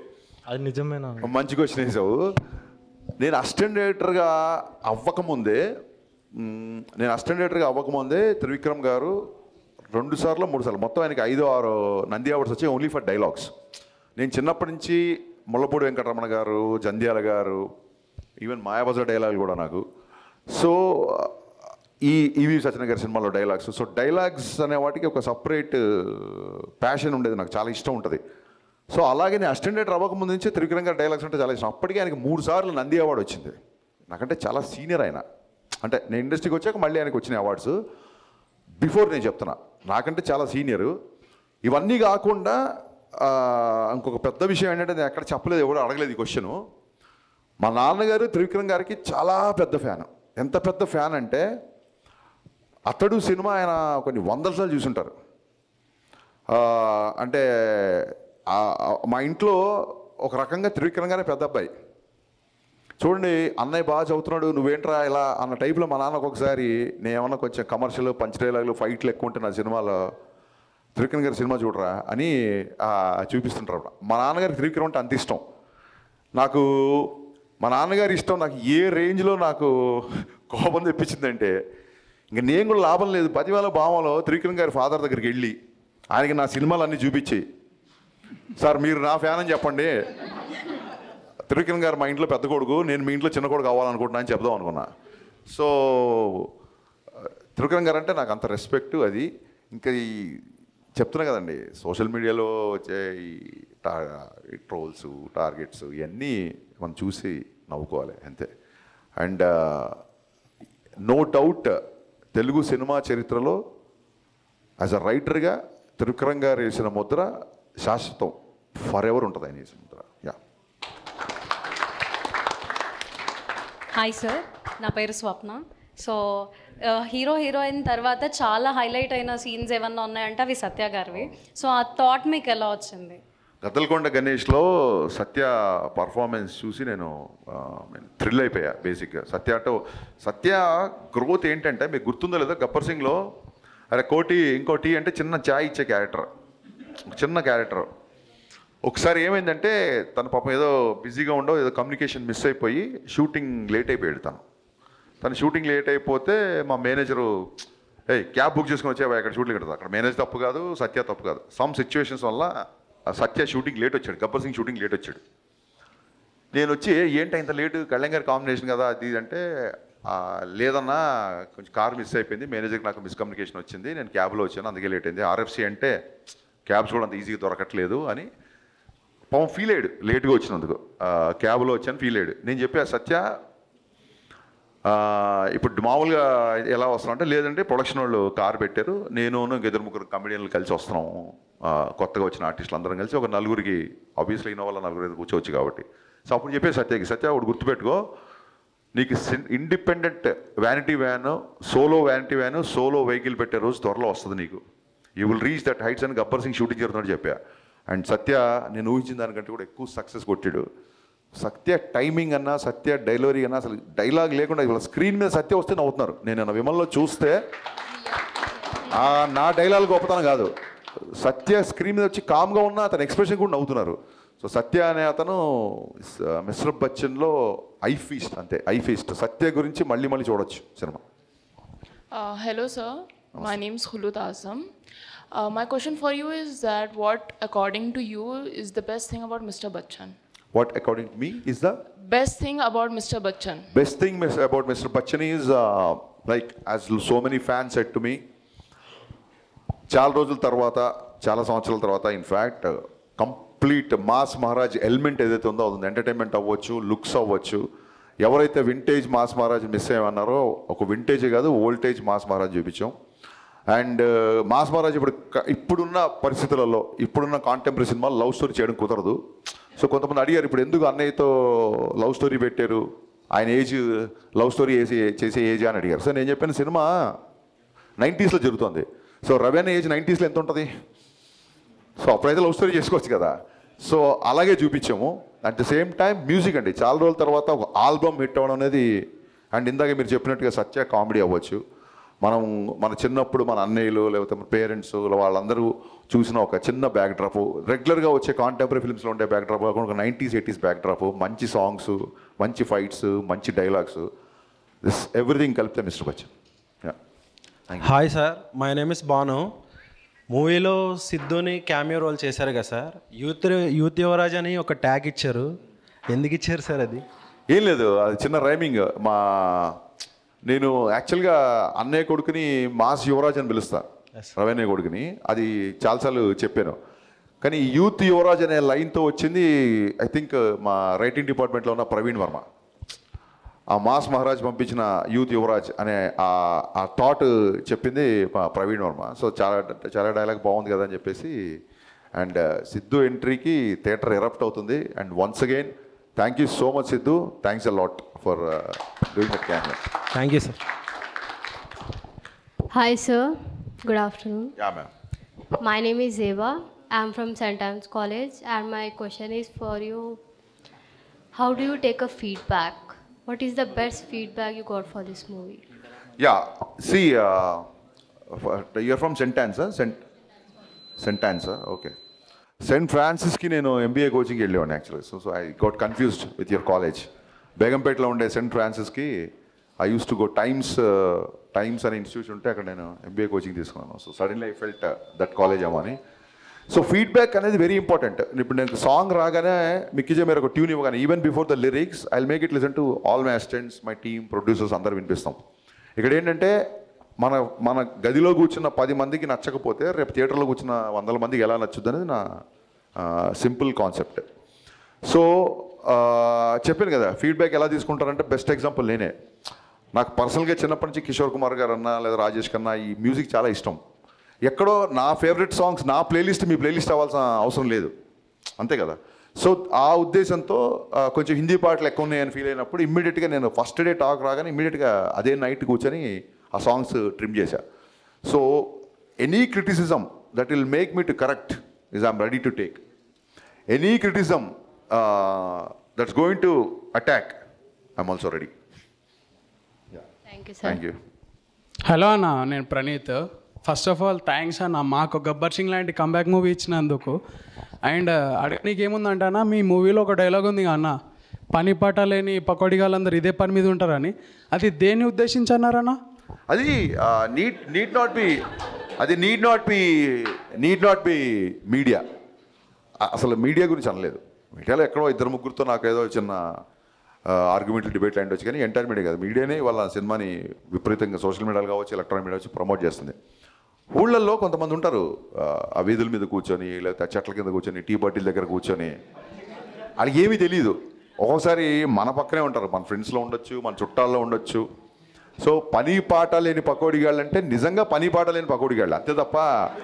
అది నిజమేనా మంచి క్వశ్చన్ వేసావు నేను అసిస్టెంట్ డైరెక్టర్గా అవ్వకముందే మ్, నేను అసిస్టెంట్ డైరెక్టర్గా అవ్వకముందే త్రివిక్రమ్ గారు రెండు సార్లు మూడు సార్లు మొత్తం ఆయనకి ఐదు ఆరు నంది అవార్డ్స్ వచ్చాయి ఓన్లీ ఫర్ డైలాగ్స్ నేను చిన్నప్పటి నుంచి ముల్లపూడి వెంకటరమణ గారు జంధ్యాల గారు ఈవెన్ మాయాబజార్ డైలాగులు కూడా నాకు సో ఈ ఈవి సత్యన గారి సినిమాలో డైలాగ్స్ సో డైలాగ్స్ అనే వాటికి ఒక సపరేట్ ప్యాషన్ ఉండేది నాకు చాలా ఇష్టం ఉంటుంది సో అలాగే నేను అసిస్టెంట్ డైరెక్టర్ అవ్వకముందు నుంచి త్రివిక్రమ్ గారి డైలాగ్స్ అంటే చాలా ఇష్టం అప్పటికే ఆయనకి మూడు సార్లు నంది అవార్డు వచ్చింది నాకంటే చాలా సీనియర్ ఆయన అంటే నేను ఇండస్ట్రీకి వచ్చాక మళ్ళీ ఆయనకి వచ్చిన అవార్డ్స్ బిఫోర్ నేను చెప్తున్నా నాకంటే చాలా సీనియర్ ఇవన్నీ కాకుండా ఆ, ఇంకొక పెద్ద విషయం ఏంటంటే నేను ఎక్కడ చెప్పలేదు ఎవరు అడగలేదు ఈ క్వశ్చన్ మా నాన్నగారు త్రివిక్రమ్ గారికి చాలా పెద్ద ఫ్యాన్ ఎంత పెద్ద ఫ్యాన్ అంటే అతడు సినిమా ఆయన కొన్ని వందల సార్లు చూసుంటారు ఆ, అంటే ఆ, ఆ, మా ఇంట్లో ఒక రకంగా త్రివిక్రమ్ గారే పెద్ద అబ్బాయి చూడండి అన్నయ్య బాగా చదువుతున్నాడు నువ్వేంట్రా ఇలా అన్న టైప్లో మా నాన్న ఒక్కొక్కసారి నేను ఏమన్నా కొంచెం కమర్షియల్ పంచ్ డైలాగులు ఫైట్లు ఎక్కువ ఉంటే నా సినిమాలో త్రివిక్రమ్ గారి సినిమా చూడరా అని ఆ, చూపిస్తుంటారు మా నాన్నగారికి త్రివిక్రమ్ అంటే అంత ఇష్టం నాకు మా నాన్నగారి ఇష్టం నాకు ఏ రేంజ్లో నాకు కోపం తెప్పించిందంటే ఇంక నేను కూడా లాభం లేదు పదివేల భావంలో త్రివిక్రమ్ గారి ఫాదర్ దగ్గరికి వెళ్ళి ఆయనకి నా సినిమాలు అన్నీ చూపించి సార్ మీరు నా ఫ్యాన్ అని చెప్పండి త్రివిక్రమ్ గారు మా ఇంట్లో పెద్ద కొడుకు నేను మీ ఇంట్లో చిన్న కొడుకు అవ్వాలనుకుంటున్నా అని చెప్దాం అనుకున్నా సో త్రివిక్రమ్ గారు అంటే నాకు అంత రెస్పెక్ట్ అది ఇంకా ఈ చెప్తున్నా కదండి సోషల్ మీడియాలో వచ్చే ఈ టా ట్రోల్స్ టార్గెట్స్ ఇవన్నీ మనం చూసి నవ్వుకోవాలి అంతే అండ్ నో డౌట్ తెలుగు సినిమా చరిత్రలో యాజ్ అ రైటర్గా త్రివిక్రమ్ గారు వేసిన ముద్ర శాశ్వతం ఫర్ ఎవర్ ఉంటుంది ఆయన వేసిన ముద్ర యా హాయ్ సార్ నా పేరు స్వప్న సో హీరో హీరోయిన్ తర్వాత చాలా హైలైట్ అయిన సీన్స్ ఏమన్నా ఉన్నాయంటే అవి సత్య గారివి సో ఆ థాట్ మీకు ఎలా వచ్చింది గద్దలకొండ గణేష్లో సత్య పర్ఫార్మెన్స్ చూసి నేను థ్రిల్ అయిపోయా బేసిక్గా సత్య అంటే సత్య గ్రోత్ ఏంటంటే మీకు గుర్తుందో లేదో గబ్బర్ సింగ్లో అరే కోటి ఇంకో టీ అంటే చిన్న చాయ్ ఇచ్చే క్యారెక్టర్ చిన్న క్యారెక్టర్ ఒకసారి ఏమైందంటే తన పాపం ఏదో బిజీగా ఉండో ఏదో కమ్యూనికేషన్ మిస్ అయిపోయి షూటింగ్ లేట్ అయిపోయాడు తను తను షూటింగ్ లేట్ అయిపోతే మా మేనేజరు ఏ క్యాబ్ బుక్ చేసుకుని వచ్చావా ఇక్కడ షూటింగ్ ఇక్కడ అక్కడ మేనేజ్ తప్పు కాదు సత్య తప్పు కాదు సమ్ సిచ్యువేషన్స్ వల్ల ఆ సత్య షూటింగ్ లేట్ వచ్చాడు గబ్బర్ సింగ్ షూటింగ్ లేట్ వచ్చాడు నేను వచ్చి ఏంటి ఇంత లేటు కళ్యాణ్ గారి కాంబినేషన్ కదా అది ఇది అంటే "ఆ, లేదన్నా కొంచెం కార్ మిస్ అయిపోయింది మేనేజర్కి నాకు మిస్కమ్యూనికేషన్ వచ్చింది నేను క్యాబ్లో వచ్చాను అందుకే లేట్ అయింది ఆర్ఎఫ్సి అంటే క్యాబ్స్ కూడా అంత ఈజీగా దొరకట్లేదు అని పాపం ఫీల్ అయ్యాడు లేట్గా వచ్చినందుకు ఆ, క్యాబ్లో వచ్చాను ఫీల్ అయ్యాడు నేను చెప్పా సత్య ఆ, ఇప్పుడు మామూలుగా ఎలా వస్తున్నాం అంటే లేదంటే ప్రొడక్షన్ వాళ్ళు కార్ పెట్టారు నేను ఇంక ఇద్దరు ముగ్గురు కమెడియన్లు కలిసి వస్తున్నాము ఆ, కొత్తగా వచ్చిన ఆర్టిస్టులు అందరం కలిసి ఒక నలుగురికి ఆబ్వియస్లీ ఇన్నోవాలో నలుగురు ఐదు కూర్చోవచ్చు కాబట్టి సో అప్పుడు చెప్పే సత్యకి సత్య ఒకటి గుర్తుపెట్టుకో నీకు independent vanity van solo vanity van solo vehicle పెట్టే రోజు త్వరలో వస్తుంది నీకు you will reach that heights అని గబ్బర్ సింగ్ షూటింగ్ జరుగుతున్నట్టు చెప్పా అండ్ సత్య నేను ఊహించిన దానికంటే కూడా ఎక్కువ సక్సెస్ కొట్టాడు సత్య టైమింగ్ అన్నా సత్య డైలవరీ అన్నా అసలు డైలాగ్ లేకుండా ఇవాళ స్క్రీన్ మీద సత్య వస్తే నవ్వుతున్నారు నేను నా విమల్లో చూస్తే ఆ నా డైలాగ్ గొప్పతనం కాదు సత్య స్క్రీన్ మీద వచ్చి కామ్గా ఉన్న అతని ఎక్స్ప్రెషన్ కూడా నవ్వుతున్నారు సో సత్య అనే అతను మిస్టర్ బచ్చన్లో ఐ ఫీస్ట్ అంతే ఐ ఫీస్ట్ సత్య గురించి మళ్ళీ మళ్ళీ చూడొచ్చు సినిమా Uh, hello, sir. My name is Khulud Azam. Uh, my question for you is that what, according to you, is the best thing about Mr. Bachchan? What according to me is the Best thing about Mr. Bachchan? Best thing about mister Bachchan is like as so many fans set to me చాలా రోజుల తర్వాత చాలా సంవత్సరాల తర్వాత in fact complete mass Maharaj element ఏదైతే ఉందో అది entertainment అవ్వచ్చు లుక్స్ అవ్వచ్చు ఎవరైతే వింటేజ్ మాస్ మహారాజ్ మిస్ అయ్యమన్నారో ఒక వింటేజ్ కాదు ఓల్టేజ్ మాస్ మహారాజ్ చూపించాం అండ్ మాస్ మహారాజ్ ఇప్పుడు క- ఇప్పుడున్న పరిస్థితులలో ఇప్పుడున్న కాంటెంపరీ సినిమాలు లవ్ స్టోరీ చేయడం కుదరదు సో కొంతమంది అడిగారు ఇప్పుడు ఎందుకు అన్నయ్యతో లవ్ స్టోరీ పెట్టారు ఆయన ఏజ్ లవ్ స్టోరీ వేసి చేసే ఏజ్ అని అడిగారు సో నేను చెప్పిన సినిమా నైంటీస్లో జరుగుతుంది సో రవి అనే ఏజ్ నైంటీస్లో ఎంత ఉంటుంది సో అప్పుడైతే లవ్ స్టోరీ చేసుకోవచ్చు కదా సో అలాగే చూపించాము at the same time music అండి చాలా రోజుల తర్వాత ఒక ఆల్బమ్ హిట్ అవ్వడం అనేది అండ్ ఇందాక మీరు చెప్పినట్టుగా సత్య కామెడీ అవ్వచ్చు మనం మన చిన్నప్పుడు మన అన్నయ్యలు లేకపోతే మన పేరెంట్స్ వాళ్ళందరూ చూసిన ఒక చిన్న బ్యాక్ డ్రాప్ రెగ్యులర్గా వచ్చే కాంటెంపరీ ఫిల్మ్స్లో ఉండే బ్యాక్ డ్రాప్ కాకుండా ఒక నైంటీస్ ఎయిటీస్ బ్యాక్ డ్రాప్ మంచి సాంగ్స్ మంచి ఫైట్స్ మంచి డైలాగ్స్ దిస్ ఎవ్రీథింగ్ కలిపితే mister Bachchan hi sir my name is Banu మూవీలో సిద్ధుని క్యామియో రోల్ చేశారు కదా సార్ యూత్ యూత్ యువరాజ్ అని ఒక ట్యాగ్ ఇచ్చారు ఎందుకు ఇచ్చారు సార్ అది ఏం లేదు అది చిన్న రైమింగ్ మా నేను యాక్చువల్గా అన్నయ్య కొడుకుని మాస్ యువరాజ్ అని పిలుస్తా రవీణయ్య కొడుకుని అది చాలాసార్లు చెప్పాను కానీ యూత్ యువరాజ్ అనే లైన్తో వచ్చింది ఐ థింక్ మా రైటింగ్ డిపార్ట్మెంట్లో ఉన్న ప్రవీణ్ వర్మ ఆ మాస్ మహారాజ్ పంపించిన యూత్ యువరాజ్ అనే ఆ- ఆ థాట్ చెప్పింది మా ప్రవీణ్ వర్మ సో చాలా చాలా డైలాగ్ బాగుంది కదా అని చెప్పేసి అండ్ సిద్ధు ఎంట్రీకి థియేటర్ ఎరప్ట్ అవుతుంది and once again thank you so much Siddhu thanks a lot for doing that can thank you sir Hi, sir. Good afternoon. Yeah ma'am My name is Eva. I'm from St. Anne's College, and my question is for you How do you take a feedback? What is the best feedback you got for this movie? Yeah see you're from saint answer saint saint answer okay saint ఫ్రాన్సిస్కి నేను MBA కోచింగ్కి వెళ్ళేవాడిని actually so so I got confused with your college బేగంపేటలో ఉండే saint ఫ్రాన్సిస్కి I use to go times times అనే institution ఉంటే అక్కడ నేను ఎంబీఏ కోచింగ్ తీసుకున్నాను so suddenly I felt that college అమ్మని సో ఫీడ్బ్యాక్ అనేది వెరీ ఇంపార్టెంట్ ఇప్పుడు నేను సాంగ్ రాగానే మిక్కిజే మీరు ఒక ట్యూన్ ఇవ్వగానే even before the lyrics I make it listen to all my assistants my team producers అందరు వినిపిస్తాం ఇక్కడ ఏంటంటే మన మన గదిలో కూర్చున్న పది మందికి నచ్చకపోతే రేపు థియేటర్లో కూర్చున్న వందల మందికి ఎలా నచ్చుద్ది అనేది నా సింపుల్ కాన్సెప్ట్ సో చెప్పాను కదా ఫీడ్బ్యాక్ ఎలా తీసుకుంటారంటే బెస్ట్ ఎగ్జాంపుల్ నేనే నాకు పర్సనల్గా చిన్నప్పటి నుంచి కిషోర్ కుమార్ గారు అన్నా లేదా రాజేష్ కన్నా ఈ మ్యూజిక్ చాలా ఇష్టం ఎక్కడో నా ఫేవరెట్ సాంగ్స్ నా ప్లేలిస్ట్ మీ ప్లేలిస్ట్ అవ్వాల్సిన అవసరం లేదు అంతే కదా సో ఆ ఉద్దేశంతో ఆ, కొంచెం హిందీ పాటలు ఎక్కువ ఉన్నాయని ఫీల్ అయినప్పుడు ఇమ్మీడియట్గా నేను ఫస్ట్ డే టాక్ రాగానే ఇమ్మీడియట్గా అదే నైట్ కూర్చొని ఆ సాంగ్స్ ట్రిమ్ చేశా so any criticism that will make me to correct is I'm ready to take any criticism that's going to attack I'm also ready Thank you, sir. Thank you hello అన్న నేను Praneeth first of all thanks అన్న మాకు గబ్బర్ సింగ్ లాంటి comeback movie ఇచ్చినందుకు and అడగనీకి ఏముందంటే అన్న మీ మూవీలో ఒక డైలాగ్ ఉంది కదా అన్న పని పాట లేని పకోడిగాళ్ళందరూ ఇదే పని మీద ఉంటారని అది దేన్ని ఉద్దేశించి అన్నారన్న అది నీడ్ నీడ్ నాట్ బి అది need not be need not be media అసలు మీడియా గురించి అనలేదు మీడియాలో ఎక్కడో ఇద్దరు ముగ్గురుతో నాకు ఏదో చిన్న ఆర్గ్యుమెంట్లు డిబేట్లు అయ్యి వచ్చి కానీ ఎంటైర్ మీడియా కాదు మీడియానే వాళ్ళ సినిమాని విపరీతంగా సోషల్ మీడియాలో కావచ్చు ఎలక్ట్రానిక్ మీడియా వచ్చి ప్రమోట్ చేస్తుంది ఊళ్ళల్లో కొంతమంది ఉంటారు ఆ, ఆ వీధుల మీద కూర్చొని లేకపోతే ఆ చెట్ల కింద కూర్చొని టీ బాటిల్ దగ్గర కూర్చొని వాళ్ళకి ఏమీ తెలియదు ఒక్కోసారి మన పక్కనే ఉంటారు మన ఫ్రెండ్స్లో ఉండొచ్చు మన చుట్టాల్లో ఉండొచ్చు సో పని పాట లేని పకోడిగాళ్ళు అంటే నిజంగా పని పాట లేని పకోడిగాళ్ళు అంతే తప్ప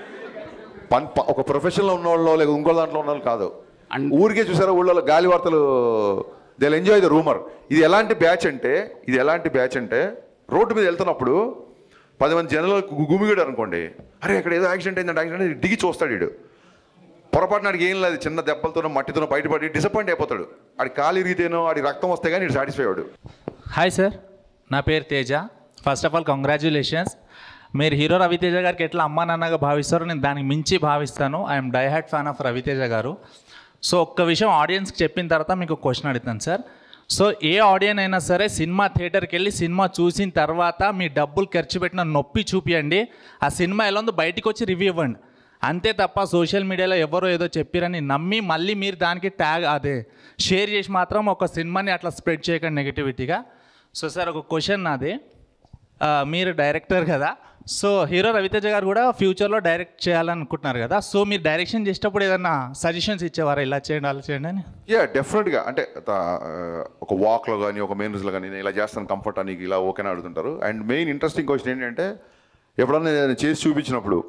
పన్ ప- ఒక ప్రొఫెషన్లో ఉన్న వాళ్ళు లేదా ఇంకో దాంట్లో ఉన్న వాళ్ళు కాదు ఊరికే చూసారా ఊళ్ళో గాలి వార్తలు దే ఎంజాయ్ ద రూమర్ ఇది ఎలాంటి బ్యాచ్ అంటే ఇది ఎలాంటి బ్యాచ్ అంటే రోడ్డు మీద వెళ్తున్నప్పుడు పది మంది జనాలు గుమిగాడు అనుకోండి అరే ఇక్కడ ఏదో యాక్సిడెంట్ అయిందంటే యాక్సిడెంట్ అయింది, దిగి చూస్తాడు వీడు పొరపాటున ఆడికి ఏం లేదు చిన్న దెబ్బలతోనో మట్టితోనో బయటపడి డిసప్పాయింట్ అయిపోతాడు ఆడి కాలు ఇరిగితేనో ఆడి రక్తం వస్తే కానీ సాటిస్ఫై అవ్వడు హాయ్ సార్ నా పేరు Teja first of all congratulations మీరు హీరో రవితేజ గారికి ఎట్లా అమ్మా నాన్నగా భావిస్తారో నేను దానికి మించి భావిస్తాను I'm diehard fan of Ravi Teja గారు సో ఒక్క విషయం ఆడియన్స్కి చెప్పిన తర్వాత మీకు క్వశ్చన్ అడుగుతాను సార్ సో ఏ ఆడియన్ అయినా సరే సినిమా థియేటర్కి వెళ్ళి సినిమా చూసిన తర్వాత మీ డబ్బులు ఖర్చు పెట్టిన నొప్పి చూపియండి ఆ సినిమా ఎలా ఉందో బయటికి వచ్చి రివ్యూ ఇవ్వండి అంతే తప్ప సోషల్ మీడియాలో ఎవరో ఏదో చెప్పిరని నమ్మి మళ్ళీ మీరు దానికి ట్యాగ్ అదే షేర్ చేసి మాత్రం ఒక సినిమాని అట్లా స్ప్రెడ్ చేయకండి నెగిటివిటీగా సో సార్ ఒక క్వశ్చన్ నాది ఆ, మీరు డైరెక్టర్ కదా సో హీరో రవితేజ గారు కూడా ఫ్యూచర్లో డైరెక్ట్ చేయాలనుకుంటున్నారు కదా సో మీరు డైరెక్షన్ చేసేటప్పుడు ఏదన్నా సజెషన్స్ ఇచ్చేవారా ఇలా చేయండి అలా చేయండి అని యా డెఫినెట్గా అంటే త- ఒక వాక్లో కానీ ఒక మెయిన్స్లో కానీ నేను ఇలా చేస్తాను కంఫర్ట్ అని ఇలా ఓకేనా అడుగుతుంటారు అండ్ మెయిన్ ఇంట్రెస్టింగ్ క్వశ్చన్ ఏంటంటే ఎప్పుడన్నా నేను చేసి చూపించినప్పుడు